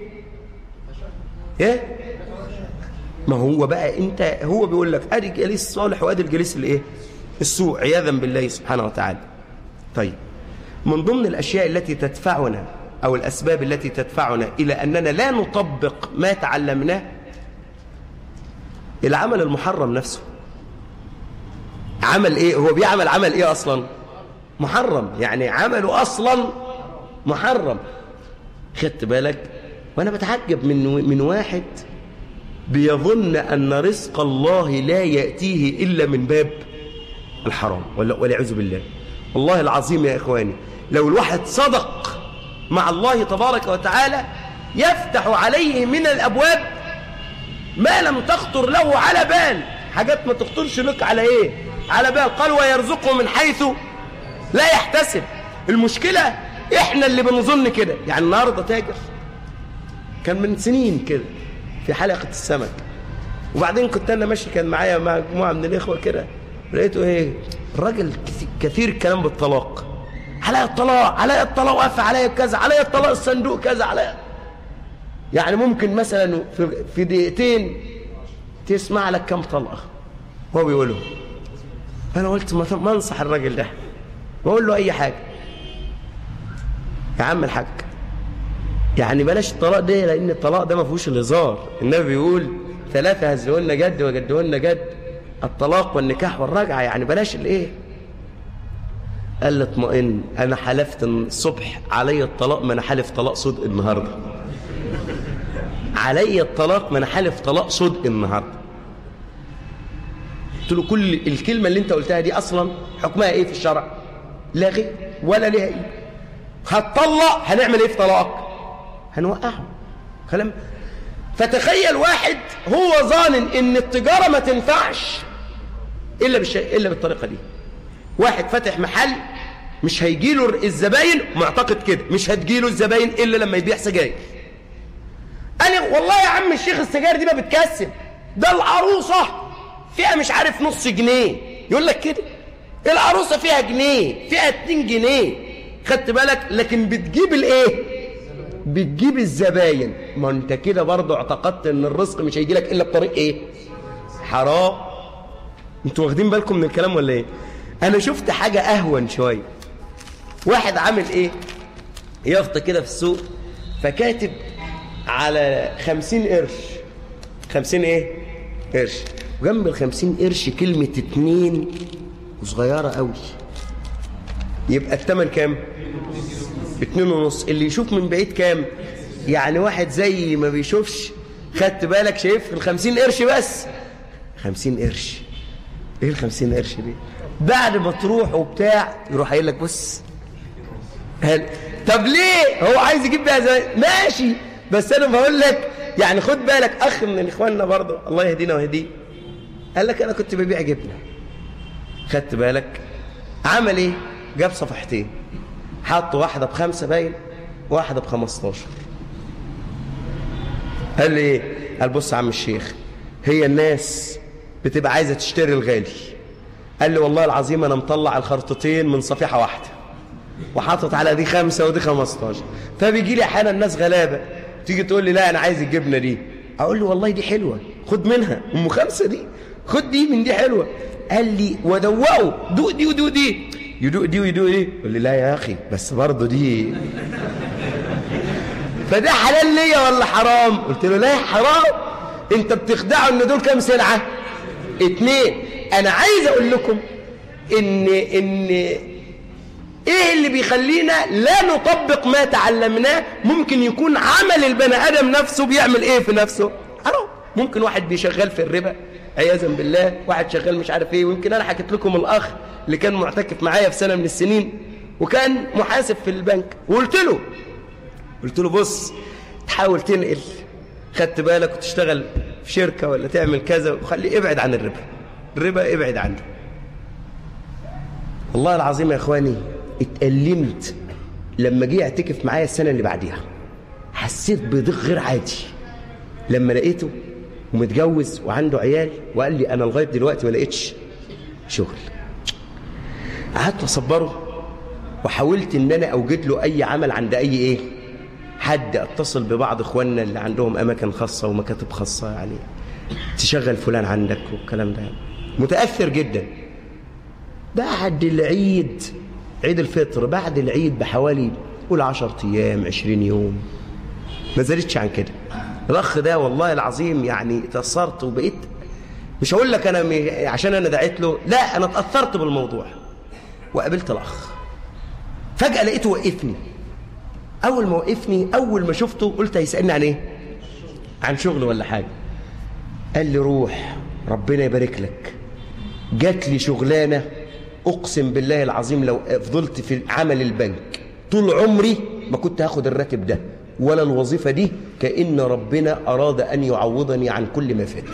ايه ما هو بقى انت هو بيقول لك ادي الجليس الصالح وادي الجليس الايه السوء عياذا بالله سبحانه وتعالى طيب من ضمن الاشياء التي تدفعنا او الاسباب التي تدفعنا الى اننا لا نطبق ما تعلمناه العمل المحرم نفسه عمل ايه هو بيعمل عمل ايه اصلا محرم يعني عمله اصلا محرم خدت بالك وانا بتعجب من من واحد بيظن ان رزق الله لا ياتيه الا من باب الحرام والعياذ بالله والله العظيم يا اخواني لو الواحد صدق مع الله تبارك وتعالى يفتح عليه من الابواب ما لم تخطر له على بال حاجات ما تخطرش لك على ايه على بال قال ويرزقه من حيث لا يحتسب المشكلة احنا اللي بنظن كده يعني النهاردة تاجر كان من سنين كده في حلقة السمك وبعدين كنت انا ماشي كان معايا مع مجموعة من الاخوة كده لقيته ايه الراجل كثير الكلام بالطلاق عليا الطلاق عليا الطلاق وقف عليا كذا عليا الطلاق الصندوق كذا عليا يعني ممكن مثلا في, في دقيقتين تسمع لك كم طلقة هو بيقوله فانا قلت ما انصح الراجل ده بقول له اي حاجة يا عم الحاج يعني بلاش الطلاق ده لان الطلاق ده ما فيهوش الهزار النبي بيقول ثلاثة هزهن جد وجدهن جد الطلاق والنكاح والرجعة يعني بلاش الايه قال لي اطمئن انا حلفت الصبح علي الطلاق ما انا حلف طلاق صدق النهارده علي الطلاق ما انا حلف طلاق صدق النهارده قلت له كل الكلمة اللي انت قلتها دي أصلا حكمها ايه في الشرع لا غير ولا ليها ايه هتطلق هنعمل ايه في طلاق هنوقعه كلام فتخيل واحد هو ظانن ان التجارة ما تنفعش إلا, بالشيء إلا بالطريقة دي واحد فاتح محل مش هيجيله الزباين معتقد كده مش هتجيله الزباين إلا لما يبيع سجاير قال والله يا عم الشيخ السجاير دي ما بتكسب ده العروسة فيها مش عارف نص جنيه يقول لك كده العروسة فيها جنيه فيها اتنين جنيه خدت بالك لكن بتجيب الايه بتجيب الزباين ما انت كده برضه اعتقدت ان الرزق مش هيجي لك الا بطريق ايه حرام انتوا واخدين بالكم من الكلام ولا ايه انا شفت حاجة اهون شوية واحد عامل ايه يافطة كده في السوق فكاتب على خمسين قرش خمسين ايه قرش وجنب الخمسين قرش كلمة اتنين وصغيرة قوي يبقى التمن كام اتنين ونص اللي يشوف من بعيد كام يعني واحد زي ما بيشوفش خدت بالك شايف الخمسين قرش بس خمسين قرش ايه الخمسين قرش دي بعد ما تروح وبتاع يروح قايل لك بص هل طب ليه هو عايز يجيب بيها زي ماشي بس انا بقول لك يعني خد بالك اخ من اخواننا برضه الله يهدينا ويهديه قال لك انا كنت ببيع جبنه خدت بالك عمل ايه جاب صفحتين حط واحده بخمسه باين واحده بخمستاشر قال لي ايه قال بص يا عم الشيخ هي الناس بتبقى عايزه تشتري الغالي قال لي والله العظيم انا مطلع الخرطتين من صفيحه واحده وحاطط على دي خمسة ودي خمستاشر فبيجي لي احيانا الناس غلابه تيجي تقول لي لا انا عايز الجبنه دي اقول له والله دي حلوه خد منها ام خمسه دي خد دي من دي حلوه قال لي ودوقوا دوق دي ودوق دي يدوق دي ويدوق دي يقول لي لا يا اخي بس برضه دي فده حلال ليا ولا حرام قلت له لا حرام انت بتخدعه ان دول كام سلعه اتنين انا عايز اقول لكم ان ان ايه اللي بيخلينا لا نطبق ما تعلمناه ممكن يكون عمل البني ادم نفسه بيعمل ايه في نفسه حرام ممكن واحد بيشغل في الربا عياذا بالله واحد شغال مش عارف ايه ويمكن انا حكيت لكم الاخ اللي كان معتكف معايا في سنه من السنين وكان محاسب في البنك وقلت له قلت له بص تحاول تنقل خدت بالك وتشتغل في شركه ولا تعمل كذا وخلي ابعد عن الربا الربا ابعد عنه والله العظيم يا اخواني اتألمت لما جه يعتكف معايا السنه اللي بعديها حسيت بضيق غير عادي لما لقيته ومتجوز وعنده عيال وقال لي انا لغايه دلوقتي ما لقيتش شغل قعدت اصبره وحاولت ان انا اوجد له اي عمل عند اي ايه حد اتصل ببعض اخواننا اللي عندهم اماكن خاصه ومكاتب خاصه يعني تشغل فلان عندك والكلام ده متاثر جدا بعد العيد عيد الفطر بعد العيد بحوالي قول 10 ايام 20 يوم ما زادتش عن كده الاخ ده والله العظيم يعني تاثرت وبقيت مش هقول لك انا م... عشان انا دعيت له لا انا اتاثرت بالموضوع وقابلت الاخ فجاه لقيته وقفني اول ما وقفني اول ما شفته قلت هيسالني عن ايه عن شغل ولا حاجه قال لي روح ربنا يبارك لك جات لي شغلانه اقسم بالله العظيم لو فضلت في عمل البنك طول عمري ما كنت هاخد الراتب ده ولا الوظيفة دي كأن ربنا أراد أن يعوضني عن كل ما فات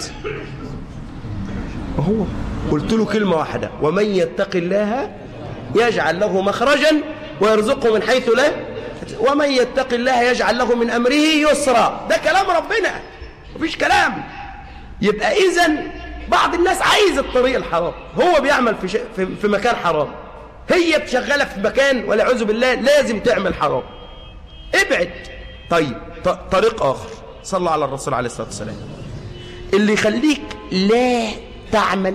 وهو قلت له كلمة واحدة ومن يتق الله يجعل له مخرجا ويرزقه من حيث لا ومن يتق الله يجعل له من أمره يسرا ده كلام ربنا مفيش كلام يبقى إذن بعض الناس عايز الطريق الحرام هو بيعمل في, ش... في... في مكان حرام هي بشغلة في مكان والعياذ بالله لازم تعمل حرام ابعد طيب طريق آخر صلى على الرسول عليه الصلاة والسلام اللي يخليك لا تعمل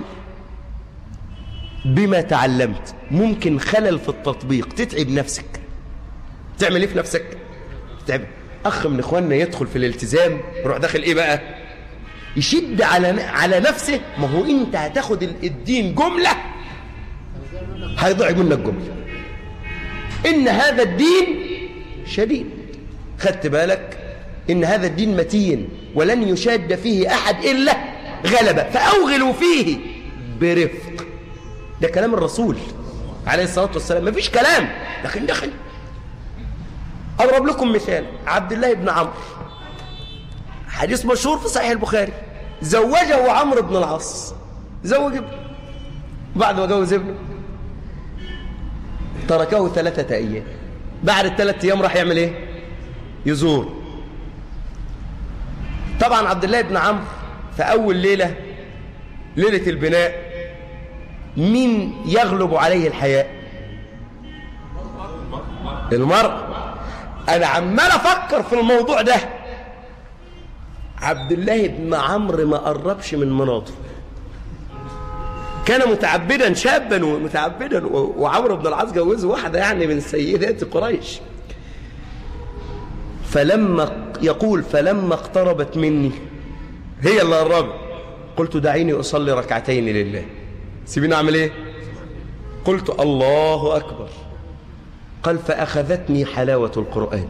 بما تعلمت ممكن خلل في التطبيق تتعب نفسك تعمل ايه في نفسك تتعب اخ من اخواننا يدخل في الالتزام يروح داخل ايه بقى يشد على على نفسه ما هو انت هتاخد الدين جمله هيضيع منك جمله ان هذا الدين شديد خدت بالك إن هذا الدين متين ولن يشاد فيه أحد إلا غلبة فأوغلوا فيه برفق ده كلام الرسول عليه الصلاة والسلام مفيش كلام دخل دخل أضرب لكم مثال عبد الله بن عمرو حديث مشهور في صحيح البخاري زوجه عمرو بن العاص زوج ابنه بعد ما جوز ابنه تركه ثلاثة أيام بعد الثلاثة أيام راح يعمل إيه يزور طبعا عبد الله بن عمرو في أول ليلة ليلة البناء مين يغلب عليه الحياء المرأة أنا عمال أفكر في الموضوع ده عبد الله بن عمرو ما قربش من مراته كان متعبدا شابا ومتعبدا وعمرو بن العاص جوزه واحده يعني من سيدات قريش فلما يقول فلما اقتربت مني هي اللي قربت قلت دعيني اصلي ركعتين لله سيبيني اعمل ايه قلت الله اكبر قال فاخذتني حلاوه القران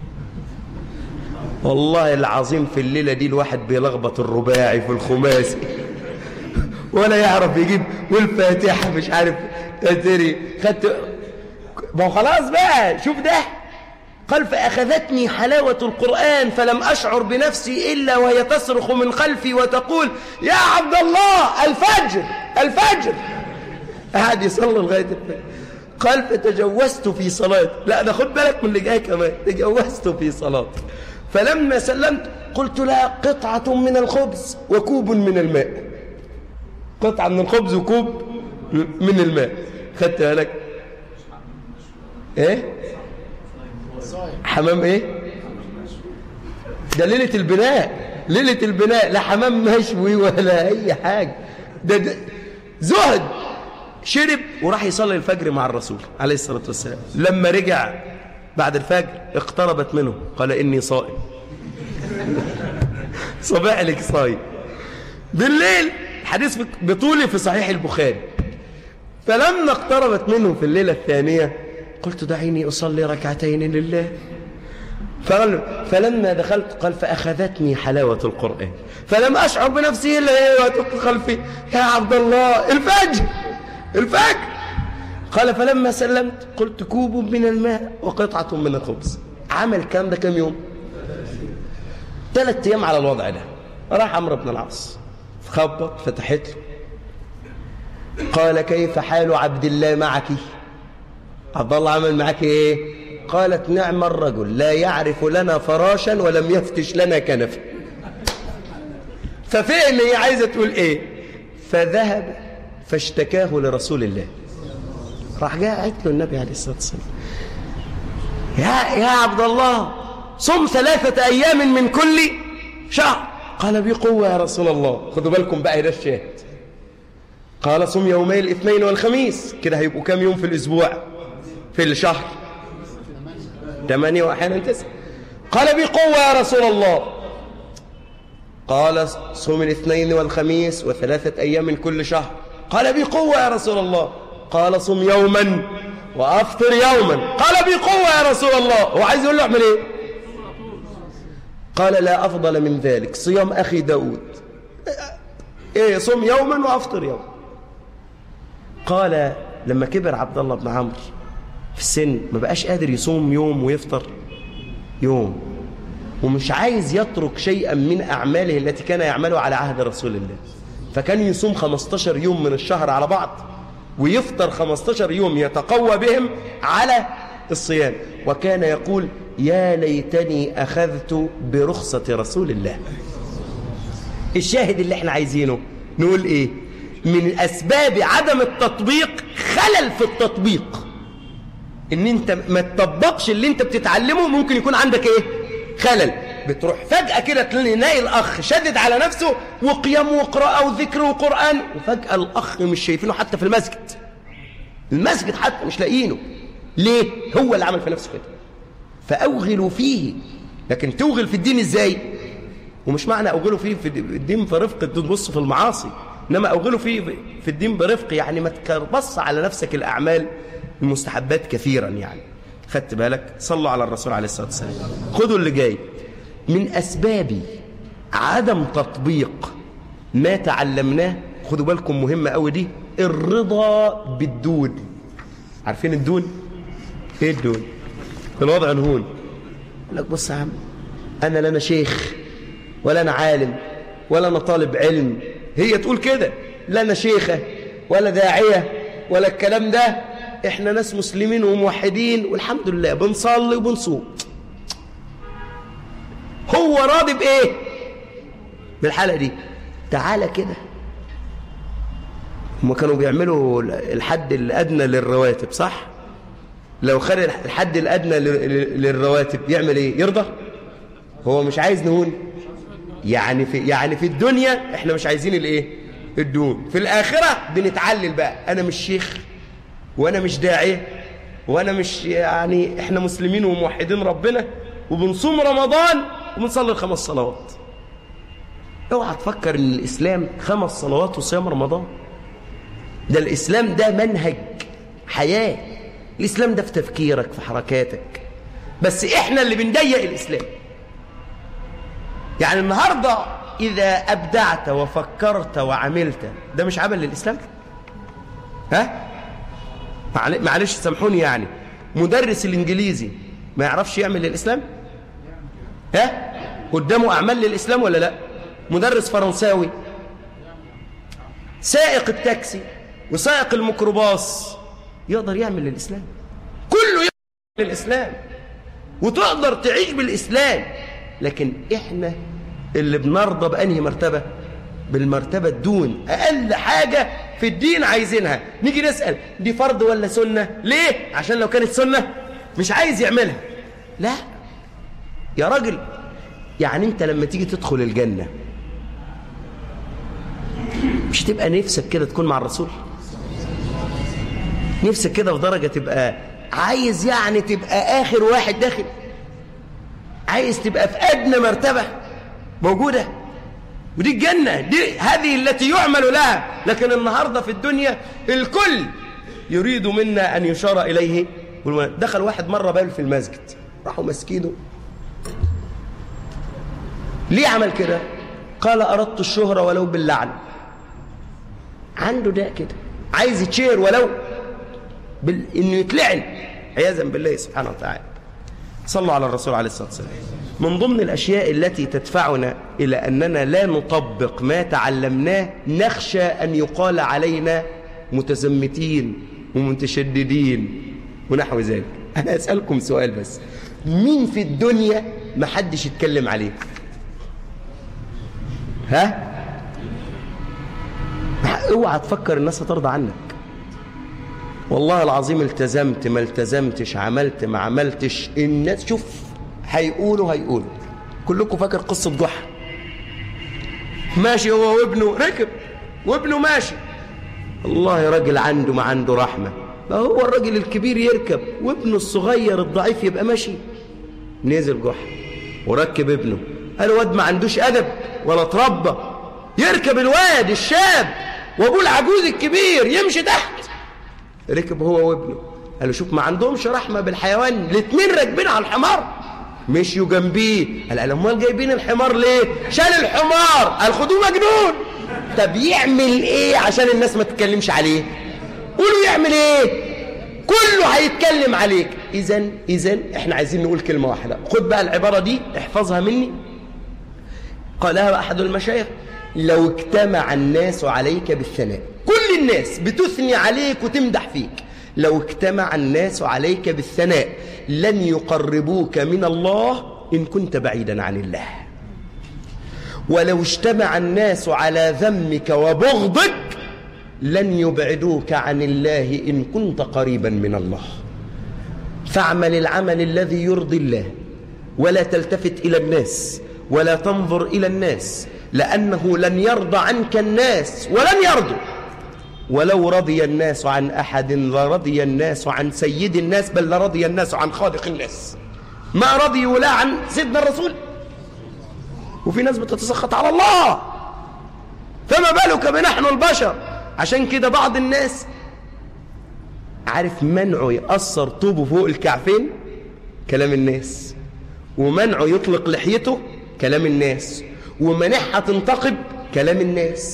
والله العظيم في الليله دي الواحد بيلخبط الرباعي في الخماسي ولا يعرف يجيب والفاتحه مش عارف تدري خدت ما هو خلاص بقى شوف ده قال فأخذتني حلاوة القرآن فلم أشعر بنفسي إلا وهي تصرخ من خلفي وتقول يا عبد الله الفجر الفجر قعد يصلي لغاية الفجر قال فتجوزت في صلاتي لا ده خد بالك من اللي جاي كمان تجوزت في صلاتي فلما سلمت قلت لها قطعة من الخبز وكوب من الماء قطعة من الخبز وكوب من الماء خدت بالك ايه حمام ايه ده ليلة البناء ليلة البناء لا حمام مشوي ولا اي حاجة ده, ده زهد شرب وراح يصلي الفجر مع الرسول عليه الصلاة والسلام لما رجع بعد الفجر اقتربت منه قال إني صائم صباح لك صايم بالليل حديث بطولي في صحيح البخاري فلما اقتربت منه في الليلة الثانية قلت دعيني أصلي ركعتين لله فقال فلما دخلت قال فأخذتني حلاوة القرآن فلم أشعر بنفسي إلا هي وتقل خلفي يا عبد الله الفجر الفجر قال فلما سلمت قلت كوب من الماء وقطعة من الخبز عمل كام ده كام يوم ثلاث أيام على الوضع ده راح عمرو بن العاص خبط فتحت له قال كيف حال عبد الله معك عبد الله عمل معك ايه قالت نعم الرجل لا يعرف لنا فراشا ولم يفتش لنا كنفا ففهم هي عايزه تقول ايه فذهب فاشتكاه لرسول الله راح جاء قالت له النبي عليه الصلاه والسلام يا يا عبد الله صم ثلاثه ايام من كل شهر قال بقوه يا رسول الله خدوا بالكم بقى ده الشاهد قال صم يومي الاثنين والخميس كده هيبقوا كام يوم في الاسبوع في الشهر ثمانية وأحيانا تسعة قال بقوة يا رسول الله قال صوم الاثنين والخميس وثلاثة أيام من كل شهر قال بقوة يا رسول الله قال صم يوما وأفطر يوما قال بقوة يا رسول الله هو عايز يقول له اعمل ايه قال لا أفضل من ذلك صيام أخي داود ايه صم يوما وأفطر يوما قال لما كبر عبد الله بن عمرو في السن ما بقاش قادر يصوم يوم ويفطر يوم ومش عايز يترك شيئا من أعماله التي كان يعملها على عهد رسول الله فكان يصوم 15 يوم من الشهر على بعض ويفطر 15 يوم يتقوى بهم على الصيام وكان يقول يا ليتني أخذت برخصة رسول الله الشاهد اللي احنا عايزينه نقول ايه من أسباب عدم التطبيق خلل في التطبيق ان انت ما تطبقش اللي انت بتتعلمه ممكن يكون عندك ايه خلل بتروح فجأة كده تلاقي الأخ شدد على نفسه وقيام وقراءة وذكر وقرآن وفجأة الأخ مش شايفينه حتى في المسجد المسجد حتى مش لاقيينه ليه هو اللي عمل في نفسه كده فأوغلوا فيه لكن توغل في الدين ازاي ومش معنى أوغلوا فيه في الدين برفق تبص في المعاصي إنما أوغلوا فيه في الدين برفق يعني ما تكربص على نفسك الأعمال المستحبات كثيرا يعني خدت بالك صلوا على الرسول عليه الصلاة والسلام خذوا اللي جاي من أسباب عدم تطبيق ما تعلمناه خدوا بالكم مهمة قوي دي الرضا بالدون عارفين الدون ايه الدون الوضع الهون يقول لك بص يا عم انا لا انا شيخ ولا انا عالم ولا انا طالب علم هي تقول كده لا انا شيخه ولا داعيه ولا الكلام ده احنا ناس مسلمين وموحدين والحمد لله بنصلي وبنصوم هو راضي بايه بالحلقه دي تعالى كده هم كانوا بيعملوا الحد الادنى للرواتب صح لو خد الحد الادنى للرواتب يعمل ايه يرضى هو مش عايز نهون يعني في يعني في الدنيا احنا مش عايزين الايه الدون في الاخره بنتعلل بقى انا مش شيخ وانا مش داعيه وانا مش يعني احنا مسلمين وموحدين ربنا وبنصوم رمضان وبنصلي الخمس صلوات اوعى تفكر ان الاسلام خمس صلوات وصيام رمضان ده الاسلام ده منهج حياه الاسلام ده في تفكيرك في حركاتك بس احنا اللي بنضيق الاسلام يعني النهارده اذا ابدعت وفكرت وعملت ده مش عمل للاسلام ها معلش سامحوني يعني مدرس الانجليزي ما يعرفش يعمل للاسلام ها قدامه اعمال للاسلام ولا لا مدرس فرنساوي سائق التاكسي وسائق الميكروباص يقدر يعمل للاسلام كله يعمل للاسلام وتقدر تعيش بالاسلام لكن احنا اللي بنرضى بانهي مرتبه بالمرتبه الدون اقل حاجه في الدين عايزينها نيجي نسال دي فرض ولا سنه ليه عشان لو كانت سنه مش عايز يعملها لا يا راجل يعني انت لما تيجي تدخل الجنه مش تبقى نفسك كده تكون مع الرسول نفسك كده في درجه تبقى عايز يعني تبقى اخر واحد داخل عايز تبقى في ادنى مرتبه موجوده ودي الجنه دي هذه التي يعمل لها لكن النهارده في الدنيا الكل يريد منا ان يشار اليه دخل واحد مره بال في المسجد راحوا ماسكينه ليه عمل كده قال اردت الشهره ولو باللعن عنده ده كده عايز يتشهر ولو بال... انه يتلعن عياذا بالله سبحانه وتعالى صلوا على الرسول عليه الصلاه والسلام من ضمن الاشياء التي تدفعنا الى اننا لا نطبق ما تعلمناه نخشى ان يقال علينا متزمتين ومتشددين ونحو ذلك انا اسالكم سؤال بس مين في الدنيا ما حدش يتكلم عليه ها اوعى تفكر الناس هترضى عنك والله العظيم التزمت ما التزمتش عملت ما عملتش الناس شوف هيقولوا هيقولوا كلكم فاكر قصة جحا ماشي هو وابنه ركب وابنه ماشي الله راجل عنده ما عنده رحمة ما هو الراجل الكبير يركب وابنه الصغير الضعيف يبقى ماشي نزل جحا وركب ابنه قال واد ما عندوش أدب ولا تربى يركب الواد الشاب وابوه العجوز الكبير يمشي تحت ركب هو وابنه قال له شوف ما عندهمش رحمة بالحيوان الاثنين راكبين على الحمار مشيوا جنبيه قال قال امال جايبين الحمار ليه شال الحمار قال خدوه مجنون طب يعمل ايه عشان الناس ما تتكلمش عليه قولوا يعمل ايه كله هيتكلم عليك اذا اذا احنا عايزين نقول كلمه واحده خد بقى العباره دي احفظها مني قالها احد المشايخ لو اجتمع الناس عليك بالثناء كل الناس بتثني عليك وتمدح فيك لو اجتمع الناس عليك بالثناء لن يقربوك من الله إن كنت بعيدا عن الله ولو اجتمع الناس على ذمك وبغضك لن يبعدوك عن الله إن كنت قريبا من الله فاعمل العمل الذي يرضي الله ولا تلتفت إلى الناس ولا تنظر إلى الناس لأنه لن يرضى عنك الناس ولن يرضوا ولو رضي الناس عن أحد لرضي الناس عن سيد الناس بل لرضي الناس عن خالق الناس ما رضيوا لا عن سيدنا الرسول وفي ناس بتتسخط على الله فما بالك بنحن البشر عشان كده بعض الناس عارف منعه يأثر طوبه فوق الكعفين كلام الناس ومنعه يطلق لحيته كلام الناس ومنعها تنتقب كلام الناس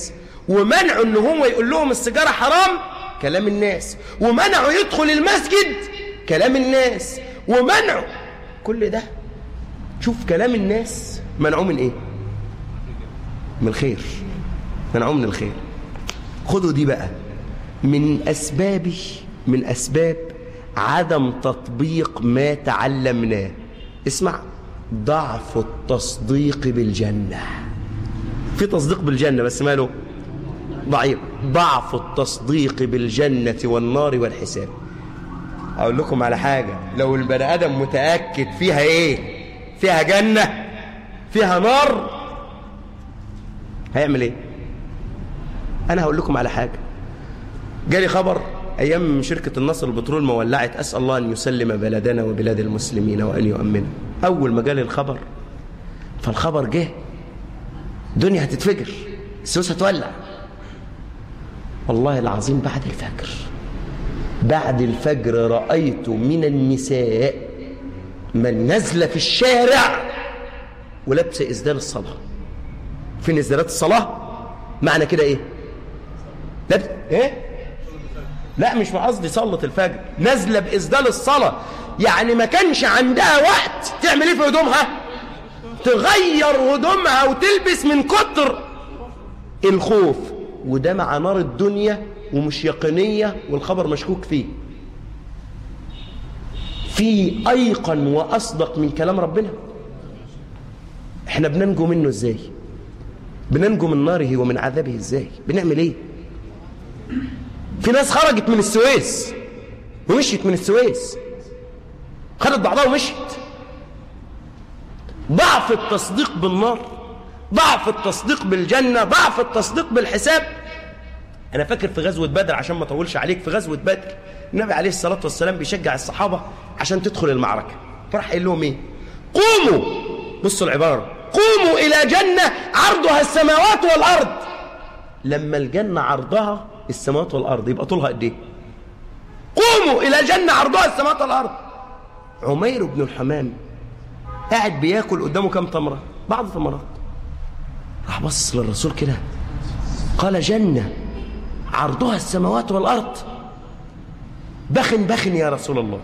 ومنعوا ان هو يقول لهم السيجارة حرام كلام الناس ومنعوا يدخل المسجد كلام الناس ومنعوا كل ده شوف كلام الناس منعوه من ايه من الخير منعوه من الخير خدوا دي بقى من أسباب من أسباب عدم تطبيق ما تعلمناه اسمع ضعف التصديق بالجنة في تصديق بالجنة بس ماله ضعيف ضعف التصديق بالجنة والنار والحساب أقول لكم على حاجة لو البني آدم متأكد فيها إيه فيها جنة فيها نار هيعمل إيه أنا هقول لكم على حاجة جالي خبر أيام شركة النصر البترول ما ولعت أسأل الله أن يسلم بلدنا وبلاد المسلمين وأن يؤمنها أول ما جالي الخبر فالخبر جه الدنيا هتتفجر السوس هتولع والله العظيم بعد الفجر بعد الفجر رأيت من النساء من نزل في الشارع ولبس إزدال الصلاة فين إزدالات الصلاة معنى كده إيه لبس إيه لا مش قصدي صلة الفجر نازلة بإسدال الصلاة يعني ما كانش عندها وقت تعمل ايه في هدومها تغير هدومها وتلبس من كتر الخوف وده مع نار الدنيا ومش يقينية والخبر مشكوك فيه في أيقن وأصدق من كلام ربنا احنا بننجو منه ازاي بننجو من ناره ومن عذابه ازاي بنعمل ايه في ناس خرجت من السويس ومشيت من السويس خدت بعضها ومشيت ضعف التصديق بالنار ضعف التصديق بالجنة ضعف التصديق بالحساب أنا فاكر في غزوة بدر عشان ما أطولش عليك في غزوة بدر النبي عليه الصلاة والسلام بيشجع الصحابة عشان تدخل المعركة فراح قال لهم إيه قوموا بصوا العبارة قوموا إلى جنة عرضها السماوات والأرض لما الجنة عرضها السماوات والأرض يبقى طولها قد إيه قوموا إلى جنة عرضها السماوات والأرض عمير بن الحمام قاعد بياكل قدامه كم تمرة بعض تمرات راح بص للرسول كده قال جنة عرضها السماوات والأرض بخن بخن يا رسول الله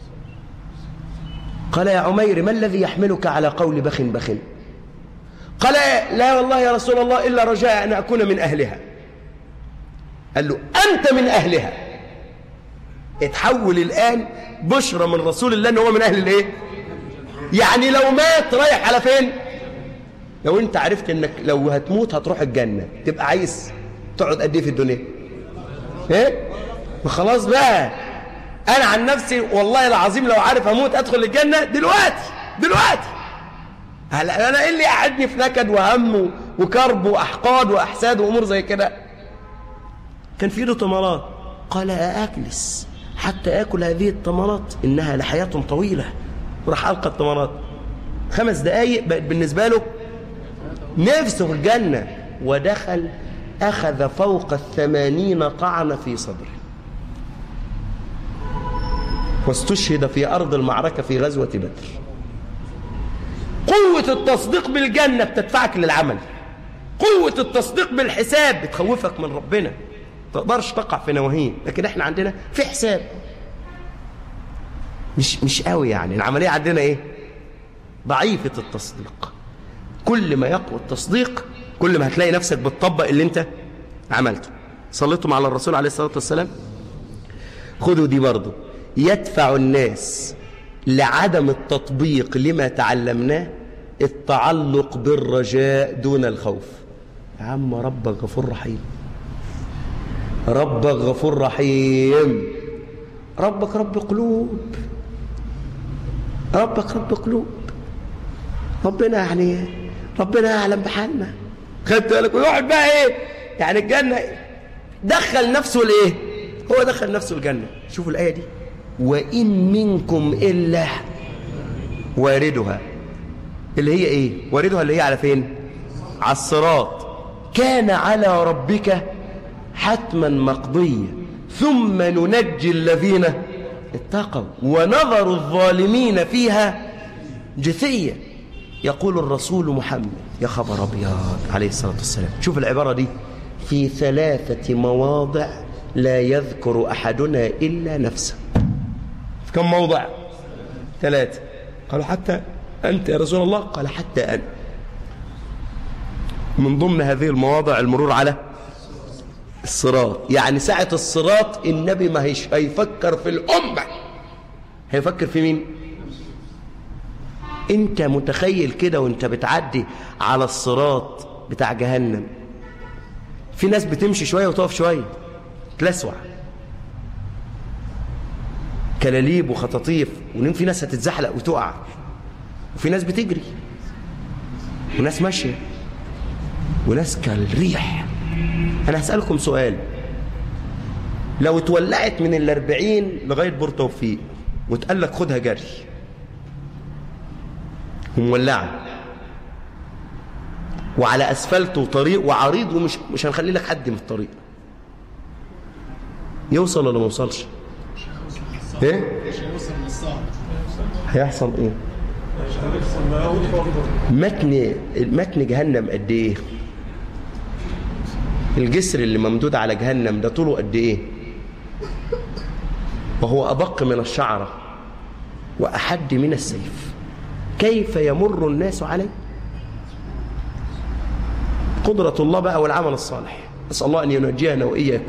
قال يا عمير ما الذي يحملك على قول بخن بخن قال لا والله يا رسول الله إلا رجاء أن أكون من أهلها قال له أنت من أهلها اتحول الآن بشرى من رسول الله أنه هو من أهل الإيه يعني لو مات رايح على فين لو انت عرفت انك لو هتموت هتروح الجنة تبقى عايز تقعد قد ايه في الدنيا ايه خلاص بقى انا عن نفسي والله العظيم لو عارف هموت ادخل الجنة دلوقتي دلوقتي هلا انا ايه اللي قعدني في نكد وهم وكرب واحقاد واحساد وامور زي كده كان في له تمرات قال اجلس حتى اكل هذه التمرات انها لحياه طويله وراح القى التمرات خمس دقايق بقت بالنسبه له نفسه في الجنه ودخل اخذ فوق الثمانين طعنه في صدره واستشهد في ارض المعركه في غزوه بدر قوه التصديق بالجنه بتدفعك للعمل قوه التصديق بالحساب بتخوفك من ربنا تقدرش تقع في نواهيه لكن احنا عندنا في حساب مش مش قوي يعني العمليه عندنا ايه ضعيفه التصديق كل ما يقوى التصديق كل ما هتلاقي نفسك بتطبق اللي انت عملته صليتم على الرسول عليه الصلاه والسلام خذوا دي برضه يدفع الناس لعدم التطبيق لما تعلمناه التعلق بالرجاء دون الخوف يا عم ربك غفور رحيم ربك غفور رحيم ربك رب قلوب ربك رب قلوب ربنا يعني ربنا يعلم بحالنا خدت بالك ويقعد بقى ايه يعني الجنه دخل نفسه الايه هو دخل نفسه الجنه شوفوا الايه دي وان منكم الا واردها اللي هي ايه واردها اللي هي على فين على الصراط كان على ربك حتما مقضيا ثم ننجي الذين اتقوا ونظر الظالمين فيها جثيا يقول الرسول محمد يا خبر ابيض عليه الصلاه والسلام شوف العباره دي في ثلاثة مواضع لا يذكر أحدنا إلا نفسه في كم موضع ثلاثة قالوا حتى أنت يا رسول الله قال حتى أنا من ضمن هذه المواضع المرور على الصراط يعني ساعة الصراط النبي ما هيش هيفكر في الأمة هيفكر في مين انت متخيل كده وانت بتعدي على الصراط بتاع جهنم في ناس بتمشي شوية وتقف شوية تلسوع كلاليب وخطاطيف وفي ناس هتتزحلق وتقع وفي ناس بتجري وناس ماشية وناس كالريح أنا هسألكم سؤال لو اتولعت من الأربعين لغاية بورتوفيق وتقال لك خدها جري ومولعة وعلى أسفلت وطريق وعريض ومش مش هنخلي لك حد من الطريق يوصل ولا ما يوصلش ايه هيحصل ايه متن متن جهنم قد ايه الجسر اللي ممدود على جهنم ده طوله قد ايه وهو ادق من الشعره واحد من السيف كيف يمر الناس عليه قدرة الله بقى والعمل الصالح نسأل الله أن ينجينا وإياكم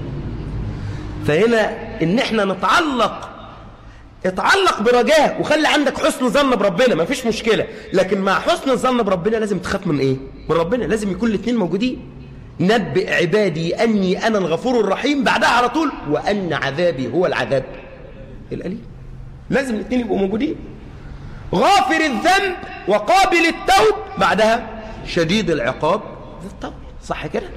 فهنا إن إحنا نتعلق اتعلق برجاء وخلي عندك حسن ظن بربنا ما فيش مشكلة لكن مع حسن الظن بربنا لازم تخاف من إيه من ربنا لازم يكون الاثنين موجودين نبئ عبادي أني أنا الغفور الرحيم بعدها على طول وأن عذابي هو العذاب الأليم لازم الاثنين يبقوا موجودين غافر الذنب وقابل التوب بعدها شديد العقاب ذي الطول صح كده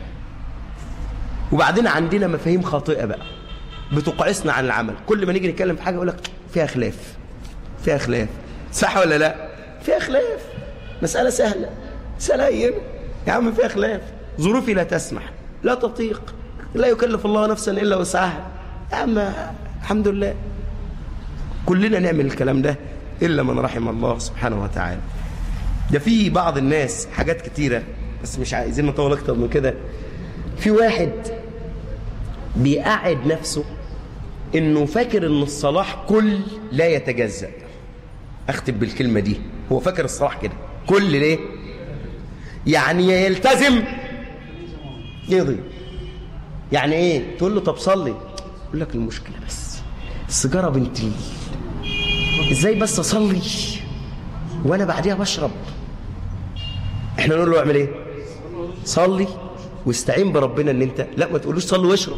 وبعدين عندنا مفاهيم خاطئة بقى بتقعسنا عن العمل كل ما نيجي نتكلم في حاجة يقول لك فيها خلاف فيها خلاف صح ولا لا فيها خلاف مسألة سهلة سلايم يا عم فيها خلاف ظروفي لا تسمح لا تطيق لا يكلف الله نفسا إلا وسعها يا عم الحمد لله كلنا نعمل الكلام ده إلا من رحم الله سبحانه وتعالى ده في بعض الناس حاجات كتيرة بس مش عايزين نطول أكتر من كده في واحد بيقعد نفسه إنه فاكر إن الصلاح كل لا يتجزأ أختم بالكلمة دي هو فاكر الصلاح كده كل ليه يعني يلتزم يضي يعني ايه تقول له طب صلي يقول لك المشكلة بس السيجارة بنتي ازاي بس اصلي وانا بعديها بشرب احنا نقول له اعمل ايه صلي واستعين بربنا ان انت لا ما تقولوش صلي واشرب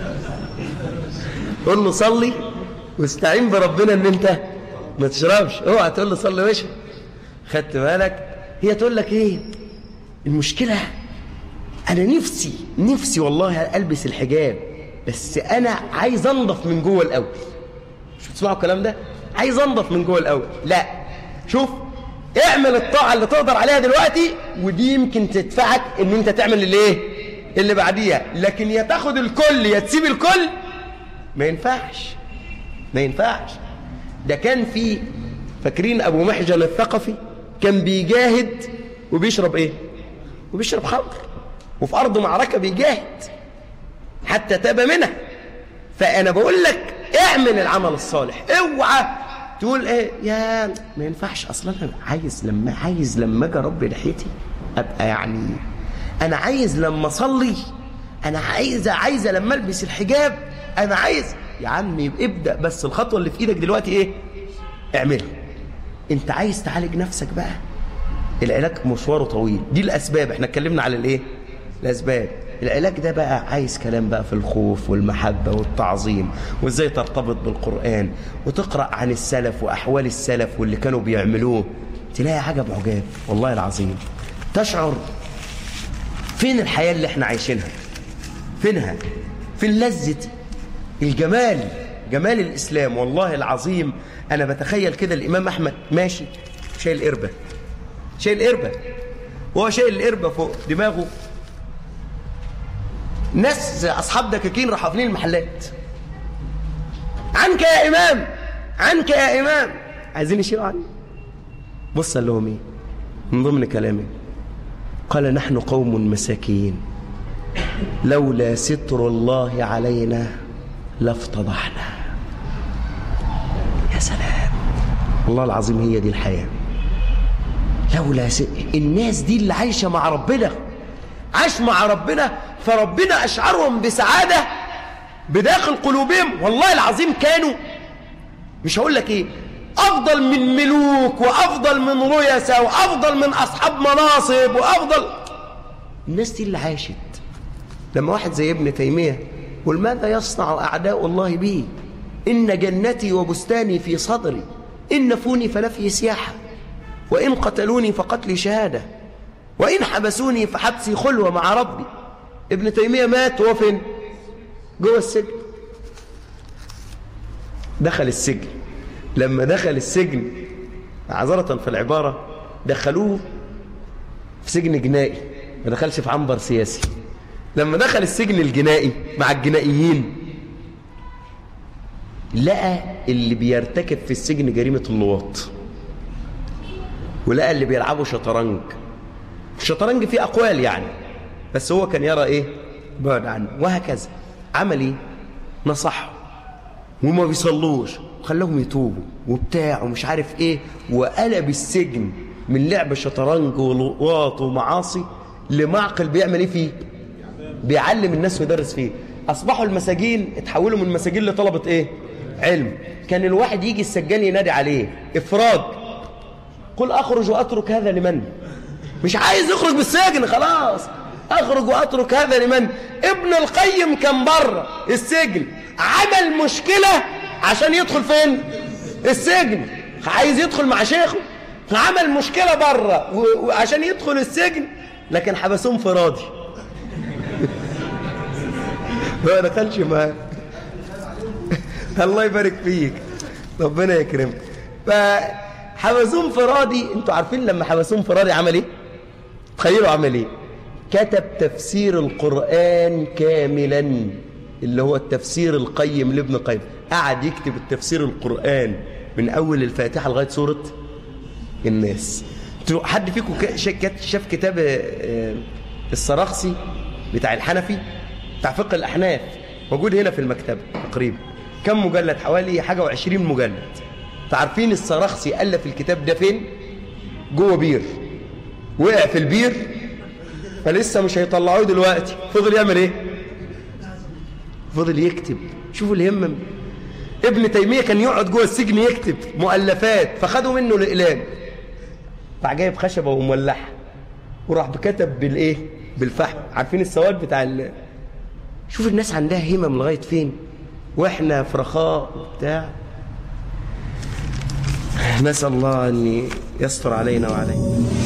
قول له صلي واستعين بربنا ان انت ما تشربش اوعى تقول له صلي واشرب خدت بالك هي تقول لك ايه المشكله انا نفسي نفسي والله البس الحجاب بس انا عايز انضف من جوه الاول مش بتسمعوا الكلام ده عايز انضف من جوه الاول لا شوف اعمل الطاعه اللي تقدر عليها دلوقتي ودي يمكن تدفعك ان انت تعمل الايه اللي بعديها لكن يا تاخد الكل يا تسيب الكل ما ينفعش ما ينفعش ده كان في فاكرين ابو محجن الثقفي كان بيجاهد وبيشرب ايه وبيشرب خمر وفي ارض معركه بيجاهد حتى تاب منها فانا بقول لك اعمل العمل الصالح اوعى تقول ايه يا ما ينفعش اصلا انا عايز لما عايز لما اجي اربي لحيتي ابقى يعني انا عايز لما اصلي انا عايزه عايزه لما البس الحجاب انا عايز يا عمي ابدا بس الخطوه اللي في ايدك دلوقتي ايه اعملها انت عايز تعالج نفسك بقى العلاج مشواره طويل دي الاسباب احنا اتكلمنا على الايه الاسباب العلاج ده بقى عايز كلام بقى في الخوف والمحبة والتعظيم وازاي ترتبط بالقرآن وتقرأ عن السلف وأحوال السلف واللي كانوا بيعملوه تلاقي عجب عجاب والله العظيم تشعر فين الحياة اللي احنا عايشينها فينها فين لذة الجمال جمال الإسلام والله العظيم أنا بتخيل كده الإمام أحمد ماشي شايل قربة شايل قربة وهو شايل القربة فوق دماغه ناس أصحاب دكاكين راحوا قافلين المحلات عنك يا إمام عنك يا إمام عايزين يشيلوا عني بص قال لهم إيه من ضمن كلامه قال نحن قوم مساكين لولا ستر الله علينا لافتضحنا يا سلام والله العظيم هي دي الحياة لولا س... الناس دي اللي عايشة مع ربنا عاش مع ربنا فربنا أشعرهم بسعادة بداخل قلوبهم والله العظيم كانوا مش هقول لك ايه افضل من ملوك وافضل من رؤساء وافضل من اصحاب مناصب وافضل الناس دي اللي عاشت لما واحد زي ابن تيميه قل ماذا يصنع اعداء الله بي ان جنتي وبستاني في صدري ان نفوني فنفي سياحه وان قتلوني فقتلي شهاده وان حبسوني فحبسي خلوه مع ربي ابن تيميه مات وهو فين جوه السجن دخل السجن لما دخل السجن عذرة في العبارة دخلوه في سجن جنائي ما دخلش في عنبر سياسي لما دخل السجن الجنائي مع الجنائيين لقى اللي بيرتكب في السجن جريمة اللواط ولقى اللي بيلعبوا شطرنج الشطرنج فيه أقوال يعني بس هو كان يرى إيه بعد عنه وهكذا عمل إيه نصحه وما بيصلوش وخلاهم يتوبوا وبتاع ومش عارف ايه وقلب السجن من لعب شطرنج ولواط ومعاصي لمعقل بيعمل ايه فيه بيعلم الناس ويدرس فيه اصبحوا المساجين اتحولوا من مساجين لطلبه ايه علم كان الواحد يجي السجان ينادي عليه افراد قل اخرج واترك هذا لمن مش عايز يخرج بالسجن خلاص اخرج واترك هذا لمن ابن القيم كان بره السجن عمل مشكلة عشان يدخل فين السجن عايز يدخل مع شيخه فعمل مشكلة بره وعشان يدخل السجن لكن حبسوه انفرادي ما دخلش معاه الله يبارك فيك ربنا يكرمك فحبسوه انفرادي انتوا عارفين لما حبسوه انفرادي عمل ايه تخيلوا عمل ايه كتب تفسير القرآن كاملا اللي هو التفسير القيم لابن قيم قعد يكتب التفسير القرآن من أول الفاتحة لغاية سورة الناس حد فيكم شاف كتاب السراخسي بتاع الحنفي بتاع فقه الأحناف موجود هنا في المكتبة تقريبا كم مجلد حوالي حاجة وعشرين مجلد تعرفين السراخسي ألف الكتاب ده فين جوه بير وقع في البير فلسه مش هيطلعوه دلوقتي فضل يعمل ايه فضل يكتب شوفوا الهمم ابن تيمية كان يقعد جوه السجن يكتب مؤلفات فخدوا منه الإقلام راح جايب خشبة ومولعها وراح كتب بالايه بالفحم عارفين السواد بتاع ال... شوف الناس عندها همم لغاية فين واحنا في رخاء وبتاع نسأل الله أن يستر علينا وعليكم